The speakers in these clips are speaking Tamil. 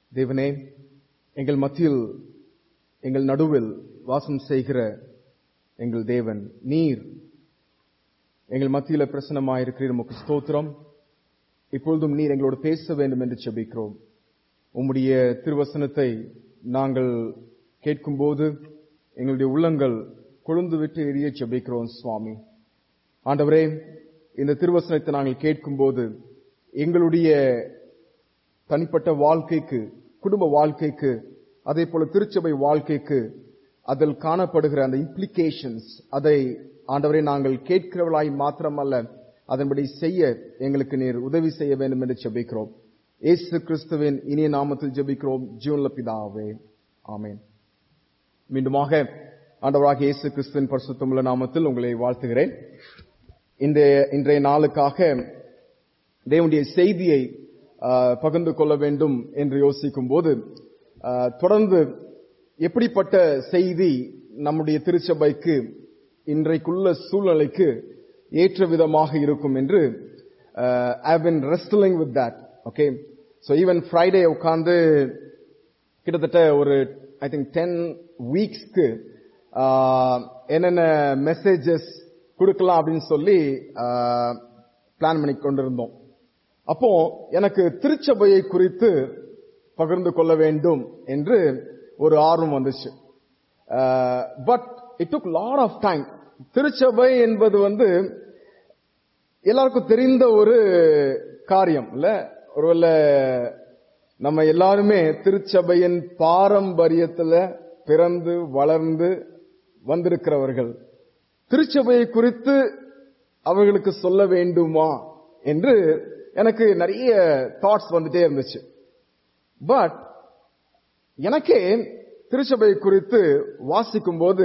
தேவனே எங்கள் மத்தியில் எங்கள் நடுவில் வாசம் செய்கிற எங்கள் தேவன் நீர் எங்கள் மத்தியில பிரசனமாயிருக்கிறீர் உமக்கு ஸ்தோத்திரம் இப்பொழுதும் நீர் எங்களோடு பேச வேண்டும் என்று செபிக்கிறோம் உம்முடைய திருவசனத்தை நாங்கள் கேட்கும்போது எங்களுடைய உள்ளங்கள் கொழுந்து விட்டு எரிய செபிக்கிறோம் சுவாமி ஆண்டவரே இந்த திருவசனத்தை நாங்கள் கேட்கும்போது எங்களுடைய தனிப்பட்ட வாழ்க்கைக்கு குடும்ப வாழ்க்கைக்கு அதே போல திருச்சபை வாழ்க்கைக்கு அதில் காணப்படுகிற அந்த இம்ப்ளிகேஷன்ஸ் அதை ஆண்டவரை நாங்கள் கேட்கிறவளாய் மாத்திரமல்ல அதன்படி செய்ய எங்களுக்கு நீர் உதவி செய்ய வேண்டும் என்று ஜெபிக்கிறோம் இயேசு கிறிஸ்துவின் இனிய நாமத்தில் ஜெபிக்கிறோம் ஜூன்ல பிதாவே ஆமேன் மீண்டுமாக ஆண்டவராக இயேசு கிறிஸ்துவின் பரிசுத்தமுள்ள நாமத்தில் உங்களை வாழ்த்துகிறேன் இந்த இன்றைய நாளுக்காக தேவனுடைய செய்தியை பகிர்ந்து கொள்ள வேண்டும் என்று யோசிக்கும் போது தொடர்ந்து எப்படிப்பட்ட செய்தி நம்முடைய திருச்சபைக்கு இன்றைக்குள்ள சூழ்நிலைக்கு ஏற்ற விதமாக இருக்கும் என்று I been wrestling with that okay so even Friday உட்கார்ந்து கிட்டத்தட்ட ஒரு ஐ திங்க் டென் வீக்ஸ்க்கு என்னென்ன மெசேஜஸ் கொடுக்கலாம் அப்படின்னு சொல்லி பிளான் பண்ணி கொண்டிருந்தோம் அப்போ எனக்கு திருச்சபையை குறித்து பகிர்ந்து கொள்ள வேண்டும் என்று ஒரு ஆர்வம் வந்துச்சு but it took lot of time திருச்சபை என்பது வந்து எல்லாருக்கும் தெரிந்த ஒரு காரியம் இல்ல ஒருவேளை நம்ம எல்லாருமே திருச்சபையின் பாரம்பரியத்துல பிறந்து வளர்ந்து வந்திருக்கிறவர்கள் திருச்சபையை குறித்து அவர்களுக்கு சொல்ல வேண்டுமா என்று எனக்கு நிறைய தாட்ஸ் வந்துட்டே இருந்துச்சு பட் எனக்கே திருச்சபை குறித்து வாசிக்கும் போது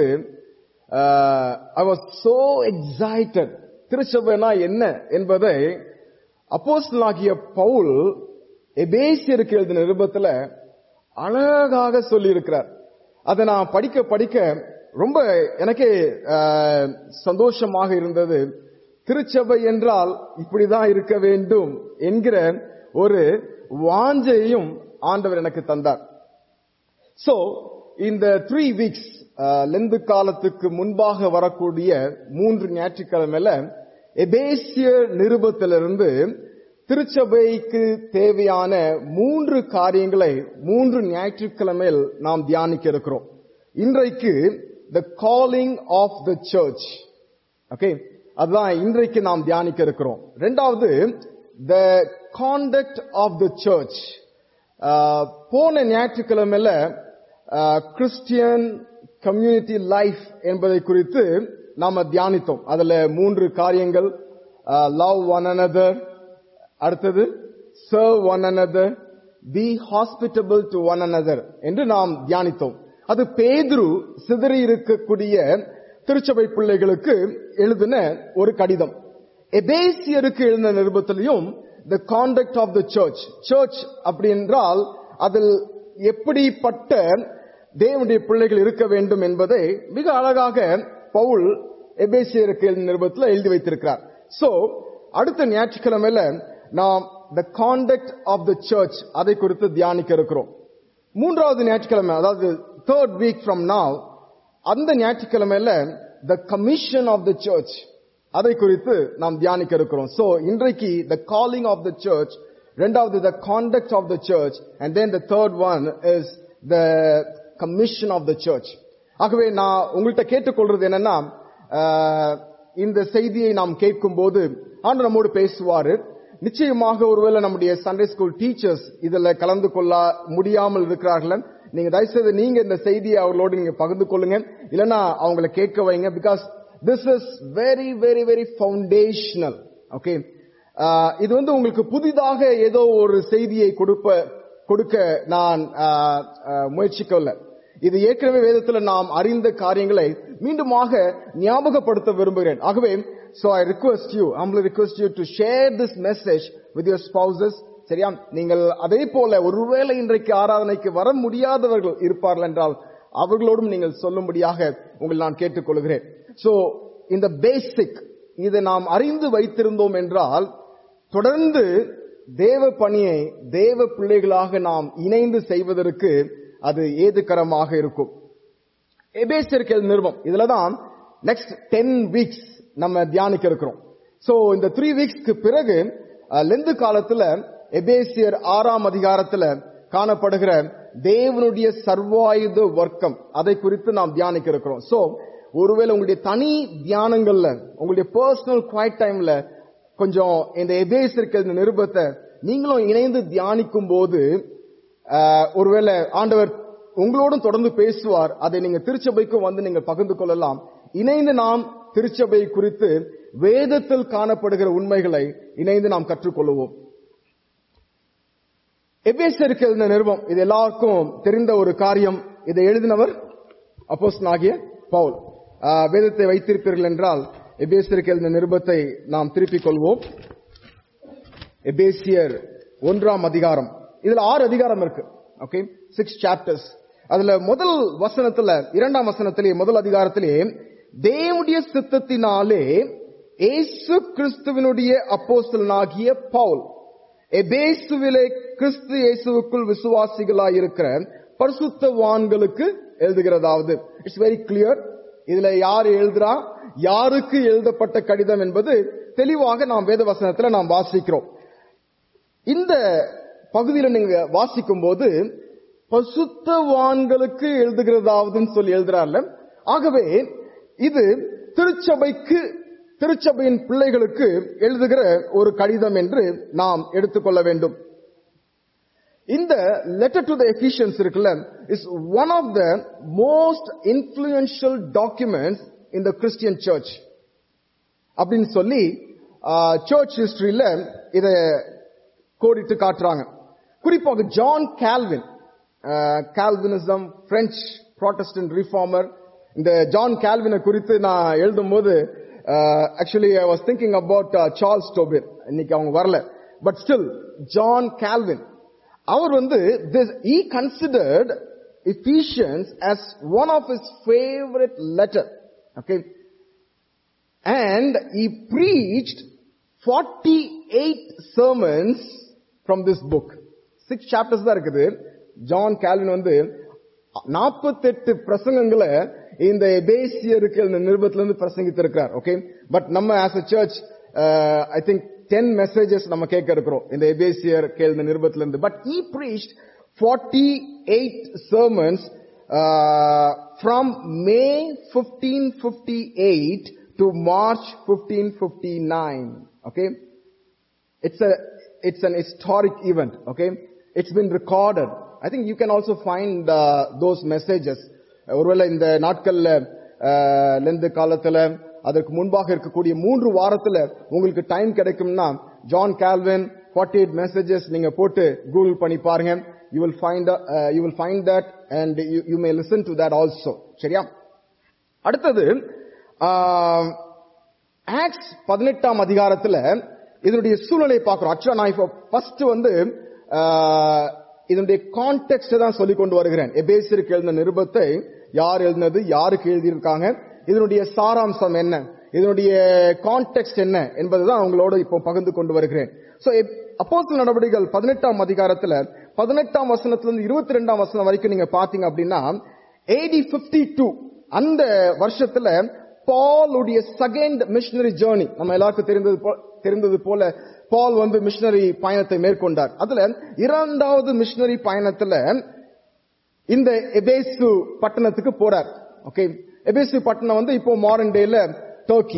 ஐ வாஸ் சோ எக்ஸைட்டட் திருச்சபைனா என்ன என்பதை அப்போஸ்தலாகிய பவுல் எபேசியருக்கு எழுதின நிருபத்துல அழகாக சொல்லி இருக்கிறார் அதை நான் படிக்க படிக்க ரொம்ப எனக்கே சந்தோஷமாக இருந்தது திருச்சபை என்றால் இப்படிதான் இருக்க வேண்டும் என்கிற ஒரு வாஞ்சையும் ஆண்டவர் எனக்கு தந்தார் சோ இந்த த்ரீ வீக்ஸ் லெந்து காலத்துக்கு முன்பாக வரக்கூடிய மூன்று ஞாயிற்றுக்கிழமையில எபேசிய நிருபத்திலிருந்து திருச்சபைக்கு தேவையான மூன்று காரியங்களை மூன்று ஞாயிற்றுக்கிழமையில் நாம் தியானிக்க இருக்கிறோம் இன்றைக்கு the calling of the church okay அதுதான் இன்றைக்கு நாம் தியானிக்க இருக்கிறோம் ரெண்டாவது the conduct of the church போன ஞாயிற்றுக்கிழமையில கிறிஸ்டியன் கம்யூனிட்டி லைஃப் என்பதை குறித்து நாம தியானித்தோம் அதுல மூன்று காரியங்கள் லவ் ஒன் அனதர் அடுத்தது serve one another be hospitable to one another என்று நாம் தியானித்தோம் அது பேதுரு சிதறி இருக்கக்கூடிய திருச்சபை பிள்ளைகளுக்கு எழுதின ஒரு கடிதம் எபேசியருக்கு எழுந்த நிருபத்திலையும் the conduct of the church church அப்படி என்றால் அதில் எப்படிப்பட்ட தேவனுடைய பிள்ளைகள் இருக்க வேண்டும் என்பதை மிக அழகாக பவுல் எபேசியருக்கு எழுந்த நிருபத்தில் எழுதி வைத்திருக்கிறார் சோ அடுத்த ஞாயிற்றுக்கிழமையில நாம் the conduct of the church அதை குறித்து தியானிக்க இருக்கிறோம் மூன்றாவது ஞாயிற்றுக்கிழமை அதாவது தேர்ட் வீக் ஃப்ரம் நாவ் அந்த ஞாயிற்றுக்கிழமையில the commission of the church அதை குறித்து நாம் தியானிக்க இருக்கிறோம் சோ இன்றைக்கு the calling of the church ரெண்டாவது the conduct of the church and then the third one is the commission of the church ஆகவே நான் உங்கள்கிட்ட கேட்டுக்கொள்றது என்னன்னா இந்த செய்தியை நாம் கேட்கும் போது ஆண்டு நம்மோடு பேசுவாரு நிச்சயமாக ஒருவேளை நம்முடைய சண்டே ஸ்கூல் டீச்சர்ஸ் இதுல கலந்து கொள்ள முடியாமல் இருக்கிறார்கள் நீங்க தயவுசெய்து நீங்க இந்த செய்தியை அவர்களோடு நீங்க பகிர்ந்து கொள்ளுங்க இல்லைன்னா அவங்களை கேட்க வைங்க because this is very very very foundational okay இது வந்து உங்களுக்கு புதிதாக ஏதோ ஒரு செய்தியை கொடுப்ப கொடுக்க நான் முயற்சிக்கல இது ஏற்கனவே வேதத்தில் நாம் அறிந்த காரியங்களை மீண்டுமாக ஞாபகப்படுத்த விரும்புகிறேன் ஆகவே so i request you humbly request you to share this message with your spouses சரியா நீங்கள் அதே போல ஒருவேளை இன்றைக்கு ஆராதனைக்கு வர முடியாதவர்கள் இருப்பார்கள் என்றால் அவர்களோடும் நீங்கள் சொல்லும்படியாக உங்களை நான் கேட்டுக்கொள்கிறேன் சோ இந்த பேசிக் இதை நாம் அறிந்து வைத்திருந்தோம் என்றால் தொடர்ந்து தேவ பணியை தேவ பிள்ளைகளாக நாம் இணைந்து செய்வதற்கு அது ஏதுகரமாக இருக்கும் எபேசியர்கள் நிறுவம் இதுலதான் நெக்ஸ்ட் டென் வீக்ஸ் நம்ம தியானிக்க இருக்கிறோம் சோ இந்த த்ரீ வீக்ஸ்க்கு பிறகு அஹ், லெந்து காலத்துல எபேசியர் ஆறாம் அதிகாரத்துல காணப்படுகிற தேவனுடைய சர்வாயுத வர்க்கம் அதை குறித்து நாம் தியானிக்க இருக்கிறோம் சோ ஒருவேளை உங்களுடைய தனி தியானங்கள்ல உங்களுடைய பர்சனல் குவாய்ட் டைம்ல கொஞ்சம் இந்த எபேசியர்கள் இந்த நிருபத்தை நீங்களும் இணைந்து தியானிக்கும் போது ஆஹ், ஒருவேளை ஆண்டவர் உங்களோடும் தொடர்ந்து பேசுவார் அதை நீங்க திருச்சபைக்கும் வந்து நீங்கள் பகிர்ந்து கொள்ளலாம் இணைந்து நாம் திருச்சபை குறித்து வேதத்தில் காணப்படுகிற உண்மைகளை இணைந்து நாம் கற்றுக்கொள்வோம் எபேசியருக்கு எழுதின நிருபம் இது எல்லாருக்கும் தெரிந்த ஒரு காரியம் இதை எழுதினவர் அப்போஸ்தலன் ஆகிய பவுல் ஆஹ், வேதத்தை வைத்திருப்பீர்கள் என்றால் எபேசியருக்கு எழுதின நிருபத்தை நாம் திருப்பிக் கொள்வோம் எபேசியர் ஒன்றாம் அதிகாரம் இதுல ஆறு அதிகாரம் இருக்கு ஓகே சிக்ஸ் சாப்டர்ஸ் அதுல முதல் வசனத்துல இரண்டாம் வசனத்திலே முதல் அதிகாரத்திலே தேவனுடைய சித்தத்தினாலே இயேசு கிறிஸ்துவினுடைய அப்போஸ்தலனாகிய பவுல் எபேசுவிலே கிறிஸ்து இயேசுவுக்குள் விசுவாசிகளாயிருக்கிற பரிசுத்தவான்களுக்கு எழுதுகிறதாவது இட்ஸ் வெரி கிளியர் இதுல யார் எழுதுறா யாருக்கு எழுதப்பட்ட கடிதம் என்பது தெளிவாக நாம் வேத வசனத்துல நாம் வாசிக்கிறோம் இந்த பகுதியில நீங்க வாசிக்கும் போது பசுத்தவான்களுக்கு எழுதுகிறதாவதுன்னு சொல்லி எழுதுறாருல ஆகவே இது திருச்சபைக்கு திருச்சபையின் பிள்ளைகளுக்கு எழுதுகிற ஒரு கடிதம் என்று நாம் எடுத்துக்கொள்ள வேண்டும் இந்த லெட்டர் டு த எஃபிஷியன்ஸ் இருக்குல்ல is one of the most influential documents in the Christian church அப்படின்னு சொல்லி சர்ச் ஹிஸ்டரியில இத கோடிட்டு காட்டுறாங்க குறிப்பாக John Calvin Calvinism French Protestant reformer இந்த ஜான் கால்வினை குறித்து நான் எழுதும் போது actually I was thinking about Charles டோபிர் இன்னைக்கு அவங்க வரல பட் ஸ்டில் ஜான் கால்வின் அவர் வந்து this he considered Ephesians as one of his favorite letter okay and he preached 48 sermons from this book six chapters தான் இருக்குது ஜான் கால்வின் வந்து 48 பிரசங்கங்களை இந்த எபேசியருக்கு இந்த நிருபத்துல இருந்து பிரசங்கித்திருக்கிறார் ஓகே பட் நம்ம as a church I think ten messages நம்ம கேட்க இருக்கிறோம் இந்த எபேசியர் கேள் இந்த நிருபத்துல இருந்து but he preached forty eight sermons from May fifteen fifty eight to March fifteen fifty nine okay it's a it's an historic event okay it's been recorded i think you can also find uh, those messages ஒருவேளை இந்த நாட்கள்ல அஹ், லெந்து காலத்துல அதற்கு முன்பாக இருக்கக்கூடிய மூன்று வாரத்துல உங்களுக்கு டைம் கிடைக்கும்னா ஜான் கால்வின் 48 எயிட் மெசேஜஸ் நீங்க போட்டு கூகுள் பண்ணி பாருங்க you will find you will find that and you may listen to that also சரியா அடுத்தது ஆக்ஸ் பதினெட்டாம் அதிகாரத்துல இதனுடைய சூழ்நிலை பார்க்கிறோம் ஆக்சுவலா நான் இப்போ ஃபர்ஸ்ட் வந்து ஆஹ், இதனுடைய கான்டெக்ட் தான் சொல்லிக் கொண்டு வருகிறேன் எபேசிற்கு எழுதின நிருபத்தை யார் எழுதினது யாருக்கு எழுதியிருக்காங்க இதனுடைய சாராம்சம் என்ன இதனுடைய கான்டெக்ட் என்ன என்பதுதான் உங்களோட இப்போ பகிர்ந்து கொண்டு வருகிறேன் சோ அப்போஸ்தலர் நடவடிக்கைகள் பதினெட்டாம் அதிகாரத்துல பதினெட்டாம் வசனத்திலிருந்து இருபத்தி ரெண்டாம் வசனம் வரைக்கும் நீங்க பாத்தீங்க அப்படின்னா ஏடி பிப்டி டூ அந்த வருஷத்துல பாலுடைய செகண்ட் மிஷனரி ஜேர்னி நம்ம எல்லாருக்கும் தெரிந்தது போ- தெரிந்தது போல பால் வந்து மிஷனரி பயணத்தை மேற்கொண்டார் அதுல இரண்டாவது மிஷனரி பயணத்துல இந்த எபேசு பட்டணத்துக்கு போறார் ஓகே எபேசு பட்டணம் வந்து இப்போ மாடர்ன் டேல டர்க்கி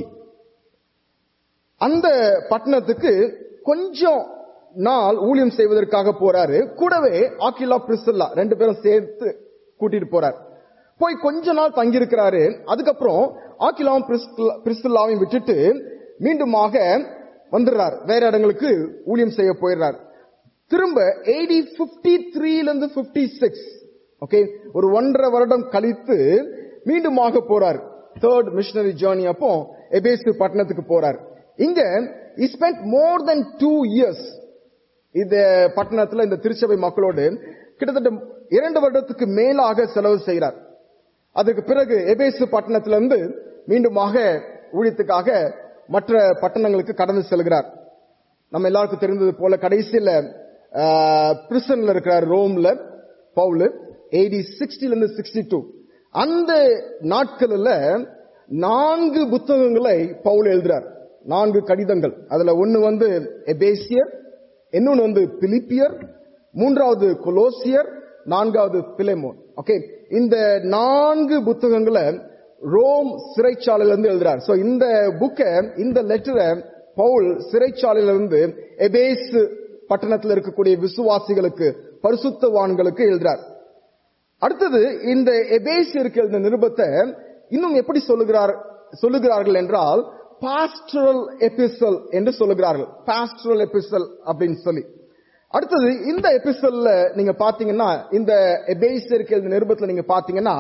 அந்த பட்டணத்துக்கு கொஞ்சம் நாள் ஊழியம் செய்வதற்காக போறாரு கூடவே ஆக்கிலா பிரிசில்லா ரெண்டு பேரும் சேர்த்து கூட்டிட்டு போறார் போய் கொஞ்ச நாள் தங்கியிருக்கிறாரு அதுக்கப்புறம் ஆக்கிலாவும் பிரிஸ்கில்லா- பிரிசில்லாவையும் விட்டுட்டு மீண்டுமாக வந்துடுறார் வேற இடங்களுக்கு ஊழியம் செய்ய போயிடுறார் திரும்ப ஏடி பிப்டி த்ரீல இருந்து பிப்டி சிக்ஸ் ஓகே ஒரு ஒன்றரை வருடம் கழித்து மீண்டுமாக போறார் தேர்ட் மிஷனரி ஜேர்னி அப்போ எபேசு பட்டணத்துக்கு போறார் இங்க he spent more than two years இந்த பட்டணத்துல இந்த திருச்சபை மக்களோடு கிட்டத்தட்ட இரண்டு வருடத்துக்கு மேலாக செலவு செய்கிறார் அதுக்கு பிறகு எபேசு பட்டணத்திலிருந்து மீண்டுமாக ஊழியத்துக்காக மற்ற பட்டணங்களுக்கு கடந்து செல்கிறார் நம்ம எல்லாருக்கும் தெரிந்தது போல கடைசியில பிரிசன்ல இருக்கிறார் ரோம்ல பவுல் எயிட்டி சிக்ஸ்டில இருந்து சிக்ஸ்டி டூ அந்த நாட்களில் நான்கு புத்தகங்களை பவுல் எழுதுறார் நான்கு கடிதங்கள் அதுல ஒன்னு வந்து எபேசியர் இன்னொன்னு வந்து பிலிப்பியர் மூன்றாவது கொலோசியர் நான்காவது பிலேமோன் ஓகே இந்த நான்கு புத்தகங்களை ரோம் சிறைச்சாலையில இருந்து எழுதுறார் சோ இந்த புக்கை இந்த லெட்டரை பவுல் சிறைச்சாலையில இருந்து எபேஸ் பட்டணத்தில் இருக்கக்கூடிய விசுவாசிகளுக்கு பரிசுத்தவான்களுக்கு எழுதுறார் அடுத்தது இந்த எபேசியருக்கு எழுந்த நிருபத்தை இன்னும் எப்படி சொல்லுகிறார் சொல்லுகிறார்கள் என்றால் பாஸ்டரல் எபிசல் என்று சொல்லுகிறார்கள் பாஸ்டரல் எபிசல் அப்படின்னு சொல்லி அடுத்தது இந்த எபிசல்ல நீங்க பாத்தீங்கன்னா இந்த எபேசியருக்கு எழுந்த நிருபத்துல நீங்க பாத்தீங்கன்னா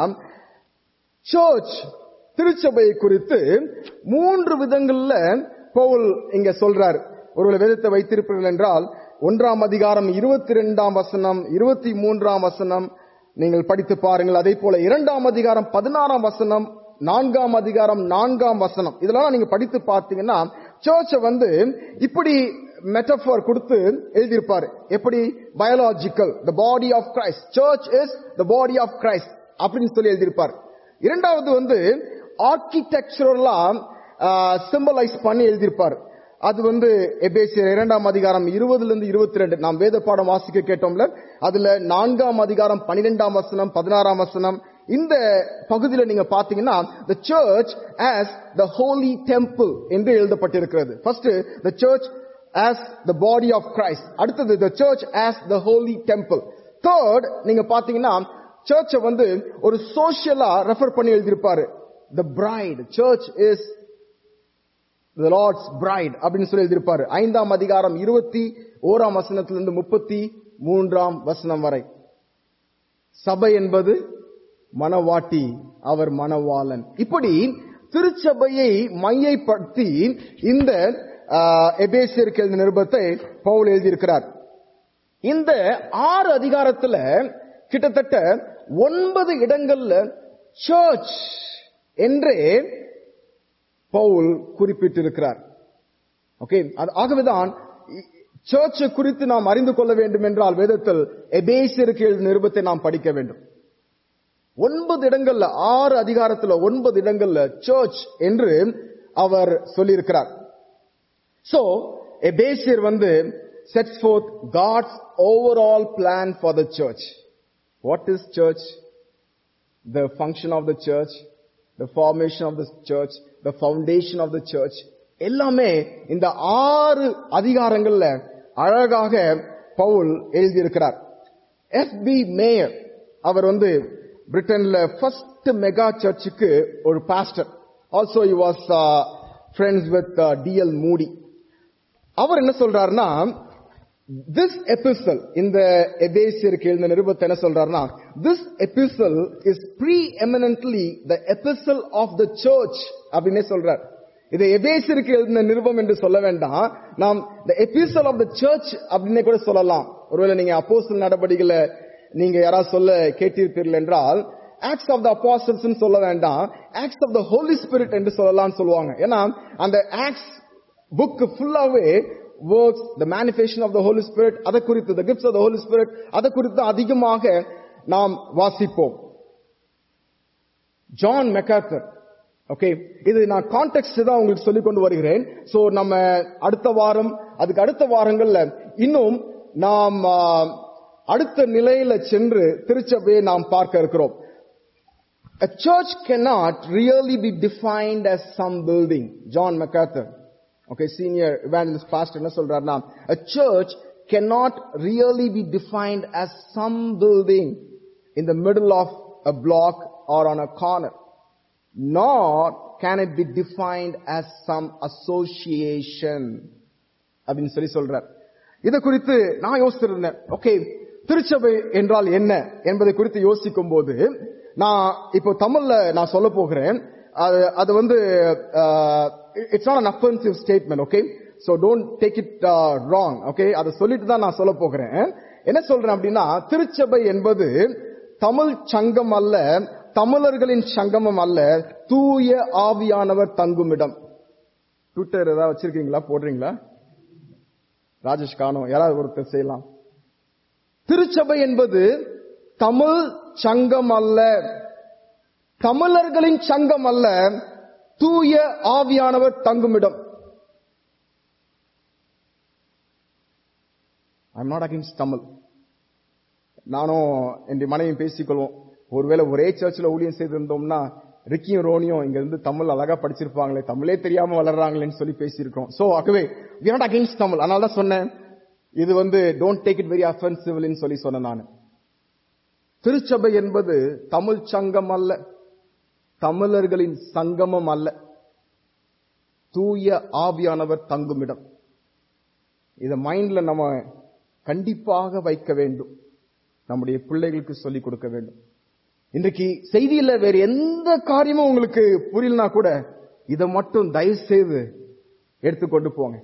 சர்ச் திருச்சபையை குறித்து மூன்று விதங்கள்ல பவுல் இங்க சொல்றார் ஒருவேளை வேதத்தை வைத்திருப்பீர்கள் என்றால் ஒன்றாம் அதிகாரம் இருபத்தி ரெண்டாம் வசனம் இருபத்தி மூன்றாம் வசனம் நீங்கள் படித்து பாருங்கள் அதே போல இரண்டாம் அதிகாரம் பதினாறாம் வசனம் நான்காம் அதிகாரம் நான்காம் வசனம் இதெல்லாம் நீங்க படித்து பார்த்தீங்கன்னா சர்ச்சை வந்து இப்படி மெட்டபர் கொடுத்து எழுதியிருப்பாரு எப்படி biological the body of Christ church is the body of Christ அப்படின்னு சொல்லி எழுதியிருப்பார் இரண்டாவது வந்து ஆர்கிடெக்சரலா சிம்பலைஸ் பண்ணி எழுதியிருப்பார் அது வந்து எபேசியர் இரண்டாம் அதிகாரம் இருபதுல இருந்து இருபத்தி ரெண்டு நாம் வேத பாடம் வாசிக்க கேட்டோம்ல அதுல நான்காம் அதிகாரம் பனிரெண்டாம் வசனம் பதினாறாம் வசனம் இந்த பகுதியில நீங்க பாத்தீங்கன்னா the church as the holy temple என்று எழுதப்பட்டிருக்கிறது first the church as the body of Christ அடுத்தது the church as the holy temple third நீங்க பாத்தீங்கன்னா சர்ச்சை வந்து ஒரு சோசியலா ரெஃபர் பண்ணி எழுதியிருப்பாரு the bride church is the Lord's bride அப்படின்னு சொல்லி எழுதியிருப்பாரு ஐந்தாம் அதிகாரம் இருபத்தி ஓராம் வசனத்திலிருந்து முப்பத்தி மூன்றாம் வசனம் வரை சபை என்பது மனவாட்டி அவர் மனவாளன் இப்படி திருச்சபையை மையப்படுத்தி இந்த எபேசியருக்கு எழுதிய நிருபத்தை பவுல் எழுதியிருக்கிறார் இந்த ஆறு அதிகாரத்துல கிட்டத்தட்ட ஒன்பது இடங்கள்ல சர்ச் என்றே பவுல் குறிப்பிட்டிருக்கிறார் ஓகே ஆகவேதான் சர்ச் குறித்து நாம் அறிந்து கொள்ள வேண்டும் என்றால் வேதத்தில் எபேசியருக்கு எழுதிய நிருபத்தை நாம் படிக்க வேண்டும் ஒன்பது இடங்கள்ல ஆறு அதிகாரத்துல ஒன்பது இடங்கள்ல சர்ச் என்று அவர் சொல்லியிருக்கிறார் சோ எபேசியர் வந்து sets forth God's overall plan for the church. What is church? The function of the church, the formation of the church, the foundation of the church. எல்லாமே இந்த ஆறு அதிகாரங்கள்ல அழகாக பவுல் எழுதியிருக்கிறார் எஃப் பி மேயர் அவர் வந்து பிரிட்டன்ல ஃபர்ஸ்ட் மெகா சர்ச்சுக்கு ஒரு pastor also you was friends with D L Moody அவர் என்ன சொல்றாருன்னா திஸ் எபிசல் இந்த எபேசியருக்கு எழுந்த நிருபத்தை என்ன சொல்றாருன்னா this epistle is preeminently the epistle of the church அப்படின்னே சொல்றார் இதை எபேசியருக்கு எழுதின நிருபம் என்று சொல்ல வேண்டாம் நாம் த எபிசல் ஆஃப் த சர்ச் அப்படின்னே கூட சொல்லலாம் ஒருவேளை நீங்க அப்போஸ்தல நடவடிக்கைகளை நீங்க யாராவது சொல்ல கேட்டிருப்பீர்கள் என்றால் ஆக்ட்ஸ் ஆஃப் த அப்பாசல்ஸ் சொல்ல வேண்டாம் Acts of the Holi Spirit என்று சொல்லலாம்னு சொல்லுவாங்க ஏன்னா அந்த ஆக்ட்ஸ் புக் ஃபுல்லாவே works the manifestation of the Holi Spirit அதை குறித்து the gifts of the Holi Spirit அதை குறித்து அதிகமாக நாம் வாசிப்போம் ஜான் மெக்காத்தர் ஓகே இது நான் கான்டெக்ட் தான் உங்களுக்கு சொல்லிக் கொண்டு வருகிறேன் சோ நம்ம அடுத்த வாரம் அதுக்கு அடுத்த வாரங்கள்ல இன்னும் நாம் அடுத்த நிலையில சென்று திருச்சபையை நாம் பார்க்க இருக்கிறோம் A church cannot really be defined as some building. John MacArthur, okay, senior evangelist pastor, என்ன சொல்றாருன்னா a church cannot really be defined as some building in the middle of a block or on a corner. Nor can it be defined as some association. அப்படின்னு சொல்லி சொல்றார் இதை குறித்து நான் யோசிச்சிருந்தேன் ஓகே திருச்சபை என்றால் என்ன என்பதை குறித்து யோசிக்கும் போது நான் இப்போ தமிழ்ல நான் சொல்ல போகிறேன் அது அது வந்து it's not an offensive statement okay so don't take it wrong okay அதை சொல்லிட்டு தான் நான் சொல்ல போகிறேன் என்ன சொல்றேன் அப்படின்னா திருச்சபை என்பது தமிழ் சங்கம் அல்ல தமிழர்களின் சங்கமம் அல்ல தூய ஆவியானவர் தங்குமிடம் ட்விட்டர் ஏதாவது வச்சிருக்கீங்களா போடுறீங்களா ராஜேஷ் காணும் யாராவது ஒருத்தர் செய்யலாம் திருச்சபை என்பது தமிழ் சங்கம் அல்ல தமிழர்களின் சங்கம் அல்ல தூய ஆவியானவர் தங்குமிடம் ஐம் நாட் அகேன்ஸ்ட் தமிழ் நானும் என் மனைவியும் பேசிக்கொள்வோம் ஒருவேளை ஒரே சர்ச்சில் ஊழியம் செய்திருந்தோம்னா ரிக்கியும் ரோனியும் இங்க இருந்து தமிழ் அழகா படிச்சிருப்பாங்களே தமிழே தெரியாம வளர்றாங்களேன்னு சொல்லி பேசியிருக்கோம் சோ ஆகவே வி நாட் அகேன்ஸ்ட் தமிழ் அதனால தான் சொன்னேன் இது வந்து டோன்ட் டேக் இட் வெரி அஃபென்சிவ்லின்னு சொல்லி சொன்னேன் நான் திருச்சபை என்பது தமிழ் சங்கம் அல்ல தமிழர்களின் சங்கமம் அல்ல தூய ஆவியானவர் தங்குமிடம் இத மைண்ட்ல நம்ம கண்டிப்பாக வைக்க வேண்டும் நம்முடைய பிள்ளைகளுக்கு சொல்லிக் கொடுக்க வேண்டும் இன்றைக்கு செய்தியில வேற எந்த காரியமும் உங்களுக்கு புரியலனா கூட இதை மட்டும் தயவு செய்து எடுத்துக்கொண்டு போங்க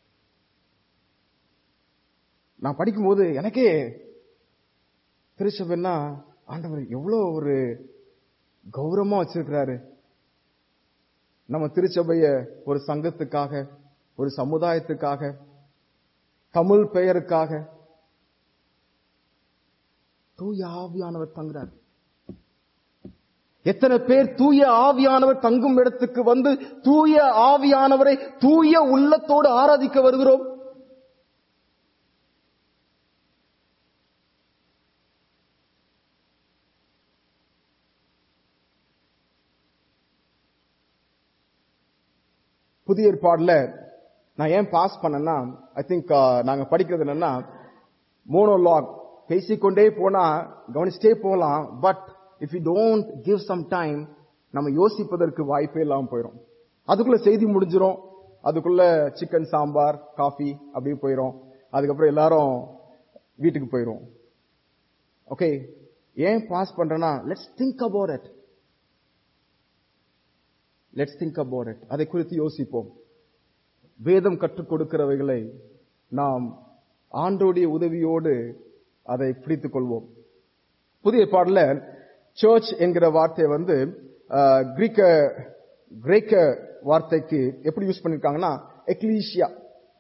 நான் படிக்கும்போது எனக்கே திருச்சபைன்னா ஆண்டவர் எவ்வளவு ஒரு கௌரவமா வச்சிருக்கிறாரு நம்ம திருச்சபைய ஒரு சங்கத்துக்காக ஒரு சமுதாயத்துக்காக தமிழ் பெயருக்காக தூய ஆவியானவர் தங்குறார் எத்தனை பேர் தூய ஆவியானவர் தங்கும் இடத்துக்கு வந்து தூய ஆவியானவரை தூய உள்ளத்தோடு ஆராதிக்க வருகிறோம் புதிய ஏற்பாடுல நான் ஏன் பாஸ் பண்ணேன்னா ஐ திங்க் நாங்க படிக்கிறது என்னன்னா மோனோலாக் பேசிக்கொண்டே போனா கவனிச்சுட்டே போகலாம் but if you don't give some time நம்ம யோசிப்பதற்கு வாய்ப்பே இல்லாம போயிடும் அதுக்குள்ள செய்தி முடிஞ்சிரும் அதுக்குள்ள சிக்கன் சாம்பார் காஃபி அப்படியே போயிடும் அதுக்கப்புறம் எல்லாரும் வீட்டுக்கு போயிரும் ஓகே ஏன் பாஸ் பண்றேன்னா let's think about it let's think about it அதை குறித்து யோசிப்போம் வேதம் கற்றுக் கொடுக்கிறவைகளை நாம் ஆண்டோடைய உதவியோடு அதை பிடித்துக் கொள்வோம் புதிய பாடல சர்ச் என்கிற வார்த்தையை வந்து கிரீக்க கிரேக்க வார்த்தைக்கு எப்படி யூஸ் பண்ணிருக்காங்கன்னா எக்லீஷியா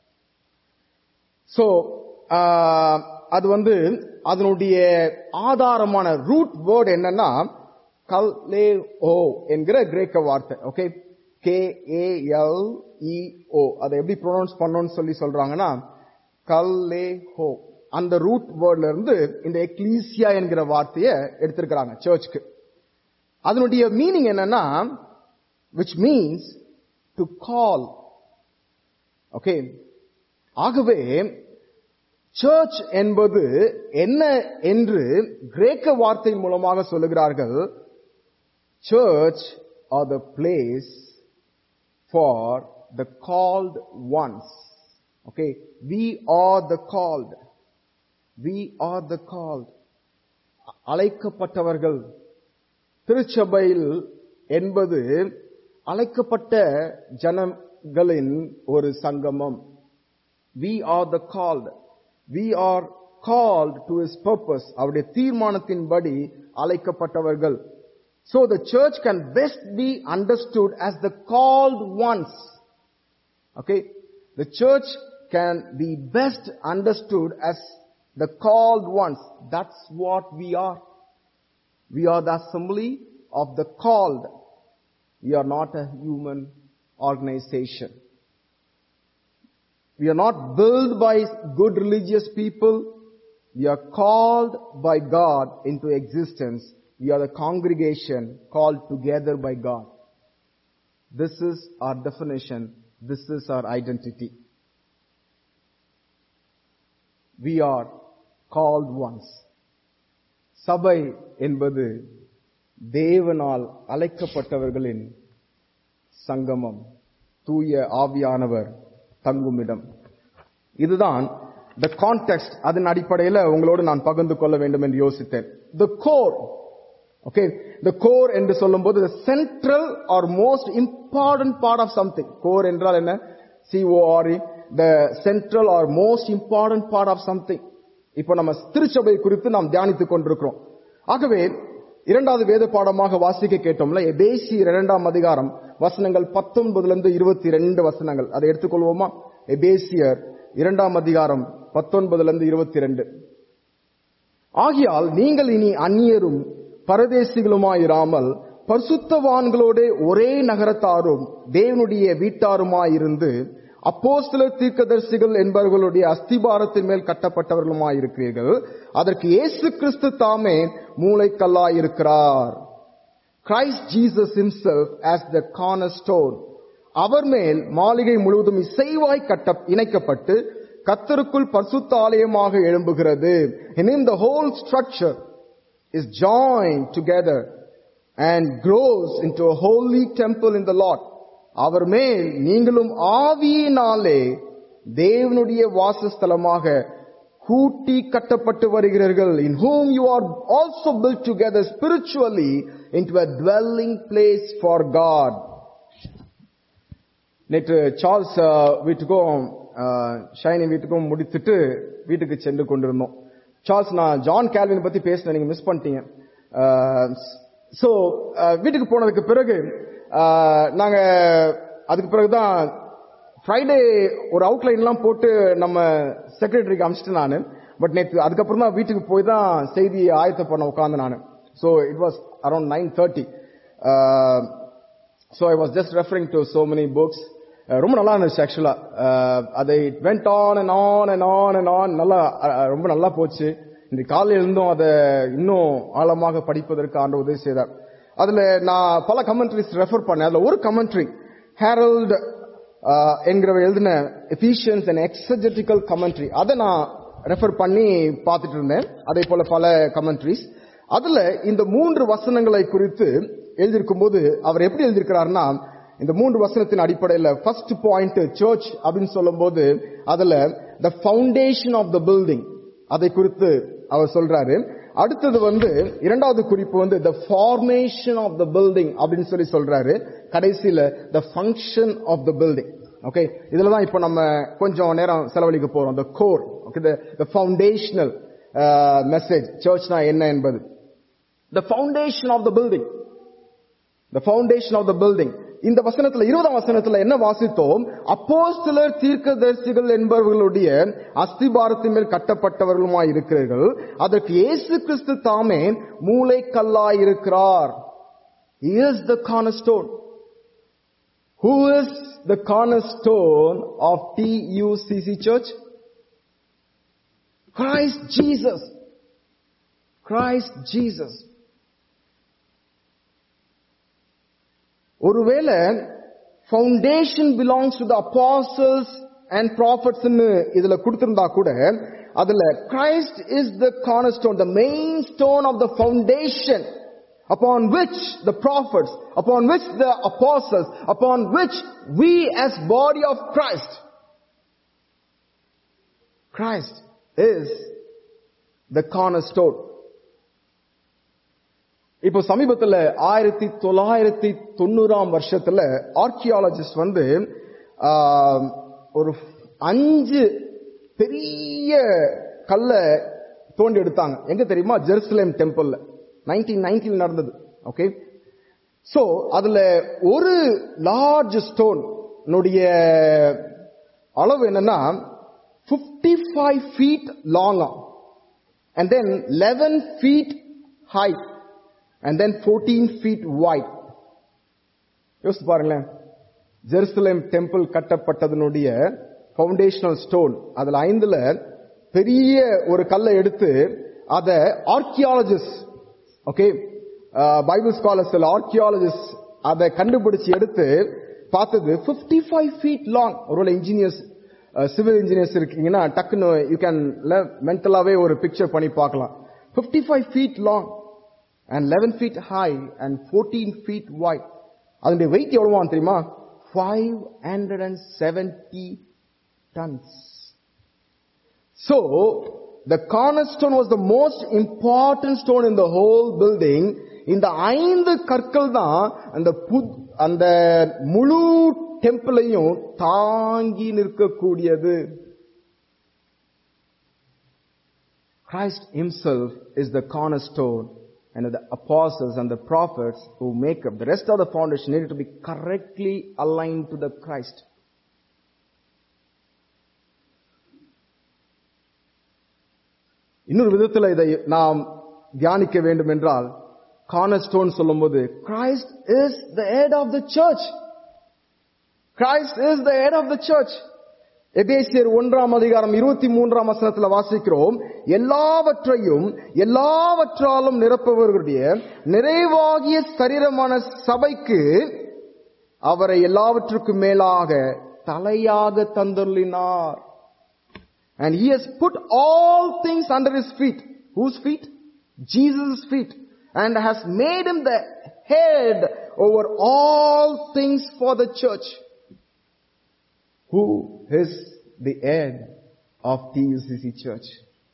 சோ அது வந்து அதனுடைய ஆதாரமான ரூட் வேர்டு என்னன்னா கல்லே ஓ என்கிற கிரேக்க வார்த்தை okay K A L E O அதை எப்படி ப்ரொனவுன்ஸ் பண்ணணும்னு சொல்லி சொல்றாங்கன்னா கல்லே ஹோ அந்த ரூட் வேர்ட்ல இருந்து இந்த எக்லீசியா என்கிற வார்த்தையை எடுத்திருக்கிறாங்க சர்ச்சுக்கு அதனுடைய மீனிங் என்னன்னா which means to call okay ஆகவே சர்ச் என்பது என்ன என்று கிரேக்க வார்த்தை மூலமாக சொல்லுகிறார்கள் church are the place for the called ones okay we are the called we are the called அழைக்கப்பட்டவர்கள் திருச்சபையில் என்பது அழைக்கப்பட்ட ஜனங்களின் ஒரு சங்கமம் we are the called we are called to his purpose அவருடைய தீர்மானத்தின்படி அழைக்கப்பட்டவர்கள் So the church can best be understood as the called ones. Okay? The church can be best understood as the called ones. That's what we are. We are the assembly of the called. We are not a human organization. We are not built by good religious people. We are called by God into existence. We are the congregation called together by God. This is our definition. This is our identity. We are called ones. சபை என்பது தேவனால் அழைக்கப்பட்டவர்களின் சங்கமம் தூய ஆவியானவர் தங்குமிடம் இதுதான் த கான்டெக்ட் அதன் அடிப்படையில் உங்களோடு நான் பகிர்ந்து கொள்ள வேண்டும் என்று யோசித்தேன் the core okay the core என்று சொல்லும்போது the central or most important part of something core என்றால் என்ன C O R E the central or most important part of something இப்போ நம்ம திருச்சபை குறித்து நாம் தியானித்துக் கொண்டிருக்கிறோம் ஆகவே இரண்டாவது வேத பாடமாக வாசிக்க கேட்டோம்ல எபேசி இரண்டாம் அதிகாரம் வசனங்கள் பத்தொன்பதுல இருந்து இருபத்தி ரெண்டு வசனங்கள் அதை எடுத்துக்கொள்வோமா எபேசியர் இரண்டாம் அதிகாரம் பத்தொன்பதுல இருந்து இருபத்தி ரெண்டு ஆகியால் நீங்கள் இனி அந்நியரும் பரதேசிகளுமாயிராமல் பரிசுத்தவான்களோட ஒரே நகரத்தாரும் தேவனுடைய வீட்டாருமாயிருந்து அப்போஸ்தலர் தீர்க்கதரிசிகள் என்பவர்களுடைய அஸ்திபாரத்தின் மேல் கட்டப்பட்டவர்களுமாயிருக்கிறீர்கள் அதற்கு இயேசு கிறிஸ்து தாமே மூளைக்கல்லாயிருக்கிறார் Christ Jesus himself as the cornerstone அவர் மேல் மாளிகை முழுவதும் இசைவாய் கட்ட இணைக்கப்பட்டு கத்தருக்குள் பரிசுத்த ஆலயமாக எழும்புகிறது in him the whole structure is joined together and grows into a holy temple in the Lord அவர் மேல் நீங்களும் ஆவியினாலே தேவனுடைய வாசஸ்தலமாக கூட்டி கட்டப்பட்டு வருகிறீர்கள் in whom you are also built together spiritually into a dwelling place for God நேற்று சார்ல்ஸ் அஹ், வீட்டுக்கும் அஹ், ஷைனி வீட்டுக்கும் முடித்துட்டு வீட்டுக்கு சென்று கொண்டிருந்தோம் சார்ல்ஸ் நான் ஜான் கேல்வின் பத்தி பேசினேன் நீங்க மிஸ் பண்ணிட்டீங்க சோ வீட்டுக்கு போனதுக்கு பிறகு அஹ், நாங்க அதுக்கு பிறகுதான் ஃப்ரைடே ஒரு அவுட்லைன் எல்லாம் போட்டு நம்ம செக்ரட்டரிக்கு அமிச்சிட்டு நானு பட் நேற்று அதுக்கப்புறம் தான் வீட்டுக்கு போய் தான் செய்தி ஆயத்த பண்ண உட்கார்ந்து நானு so it was around nine thirty so I was just referring to so many books ரொம்ப நல்லா இருந்துச்சு ஆக்சுவலா அதை went on and on and on and on நல்லா அஹ், ரொம்ப நல்லா போச்சு இந்த காலையில இருந்தும் அதை இன்னும் ஆழமாக படிப்பதற்கு ஆண்டு உதவி செய்தார் அதுல நான் பல கமெண்ட்ரிஸ் ரெஃபர் பண்ணேன் அதுல ஒரு கமெண்ட்ரி ஹேரல்ட் என்கிறவர் எழுதின எஃபிஷியன்ஸ் அண்ட் எக்ஸஜெட்டிக்கல் கமெண்ட்ரி அதை நான் ரெஃபர் பண்ணி பார்த்துட்டு இருந்தேன் அதே போல பல கமெண்ட்ரிஸ் அதுல இந்த மூன்று வசனங்களை குறித்து எழுதியிருக்கும் போது அவர் எப்படி எழுதியிருக்கிறார்னா இந்த மூன்று வசனத்தின் அடிப்படையில் ஃபர்ஸ்ட் பாயிண்ட் சர்ச் அப்படின்னு சொல்லும்போது அதுல the foundation of the building அதை குறித்து அவர் சொல்றாரு அடுத்தது வந்து இரண்டாவது குறிப்பு வந்து the formation of the building அப்படின்னு சொல்லி சொல்றாரு கடைசியில the function of the building okay இதுல தான் இப்போ நம்ம கொஞ்சம் நேரம் செலவழிக்க போறோம் the core okay the foundational message சர்ச்னா என்ன என்பது the foundation of the building the foundation of the building இந்த வசனத்துல இருபதாம் வசனத்துல என்ன வாசித்தோம் அப்போஸ்தலர் தீர்க்கதரிசிகள் என்பவர்களுடைய அஸ்திபாரத்தின் மேல் கட்டப்பட்டவர்களுமாய் இருக்கிறீர்கள் அதற்கு இயேசு கிறிஸ்து தாமே மூளைக்கல்லாய் இருக்கிறார் is the cornerstone Who is the cornerstone of TUCC Church? Christ Jesus. Christ Jesus. ஒருவேளை foundation belongs to the apostles and prophets இதுல கொடுத்திருந்தா கூட அதுல Christ is the cornerstone the main stone of the foundation upon which the prophets, upon which the apostles, upon which we as body of Christ, Christ is the cornerstone. இப்போ சமீபத்துல ஆயிரத்தி தொள்ளாயிரத்தி தொண்ணூறாம் வருஷத்துல ஆர்கியாலஜிஸ்ட் வந்து ஆஹ், ஒரு அஞ்சு பெரிய கல்ல தோண்டி எடுத்தாங்க எங்க தெரியுமா ஜெருசலேம் டெம்பிள்ல நைன்டீன் நைன்டீன் நடந்தது ஓகே சோ அதுல ஒரு லார்ஜ் ஸ்டோன் அளவு என்னன்னா 55 ஃபைவ் ஃபீட் லாங்கா and then 11 feet high and then 14 feet wide யோசிச்சு பாருங்களேன் ஜெருசலேம் டெம்பிள் கட்டப்பட்டதனுடைய ஃபவுண்டேஷனல் ஸ்டோன் அதுல ஐந்துல பெரிய ஒரு கல்லை எடுத்து அத archaeologist okay Bible scholars archaeologist அதை கண்டுபிடிச்சு எடுத்து பார்த்தது 55 ஃபைவ் ஃபீட் லாங் ஒருவேளை இன்ஜினியர்ஸ் சிவில் இன்ஜினியர்ஸ் இருக்கீங்கன்னா டக்குன்னு யூ கேன் மென்டலாவே ஒரு பிக்சர் பண்ணி பார்க்கலாம் 55 five feet long and eleven feet high and fourteen feet wide அதனுடைய வெயிட் எவ்வளவு தெரியுமா five hundred and seventy tons So, the cornerstone was the most important stone in the whole building. இந்த ஐந்து கற்கள் தான் அந்த புத் அந்த முழு டெம்பிளையும் தாங்கி நிற்கக்கூடியது Christ himself is the cornerstone and the apostles and the prophets who make up. The rest of the foundation needed to be correctly aligned to the Christ. இன்னொரு விதத்துல இதை நாம் தியானிக்க வேண்டும் என்றால் கார்னர்ஸ்டோன் சொல்லும்போது Christ is the head of the church Christ is the head of the church எபேசியர் ஒன்றாம் அதிகாரம் இருபத்தி மூன்றாம் வசனத்துல வாசிக்கிறோம் எல்லாவற்றையும் எல்லாவற்றாலும் நிரப்பவர்களுடைய நிறைவாகிய சரீரமான சபைக்கு அவரை எல்லாவற்றுக்கும் மேலாக தலையாக தந்துள்ளினார் And he has put all things under his feet. Whose feet? Jesus' feet. And has made him the head over all things for the church. Who is the head of TUCC Church?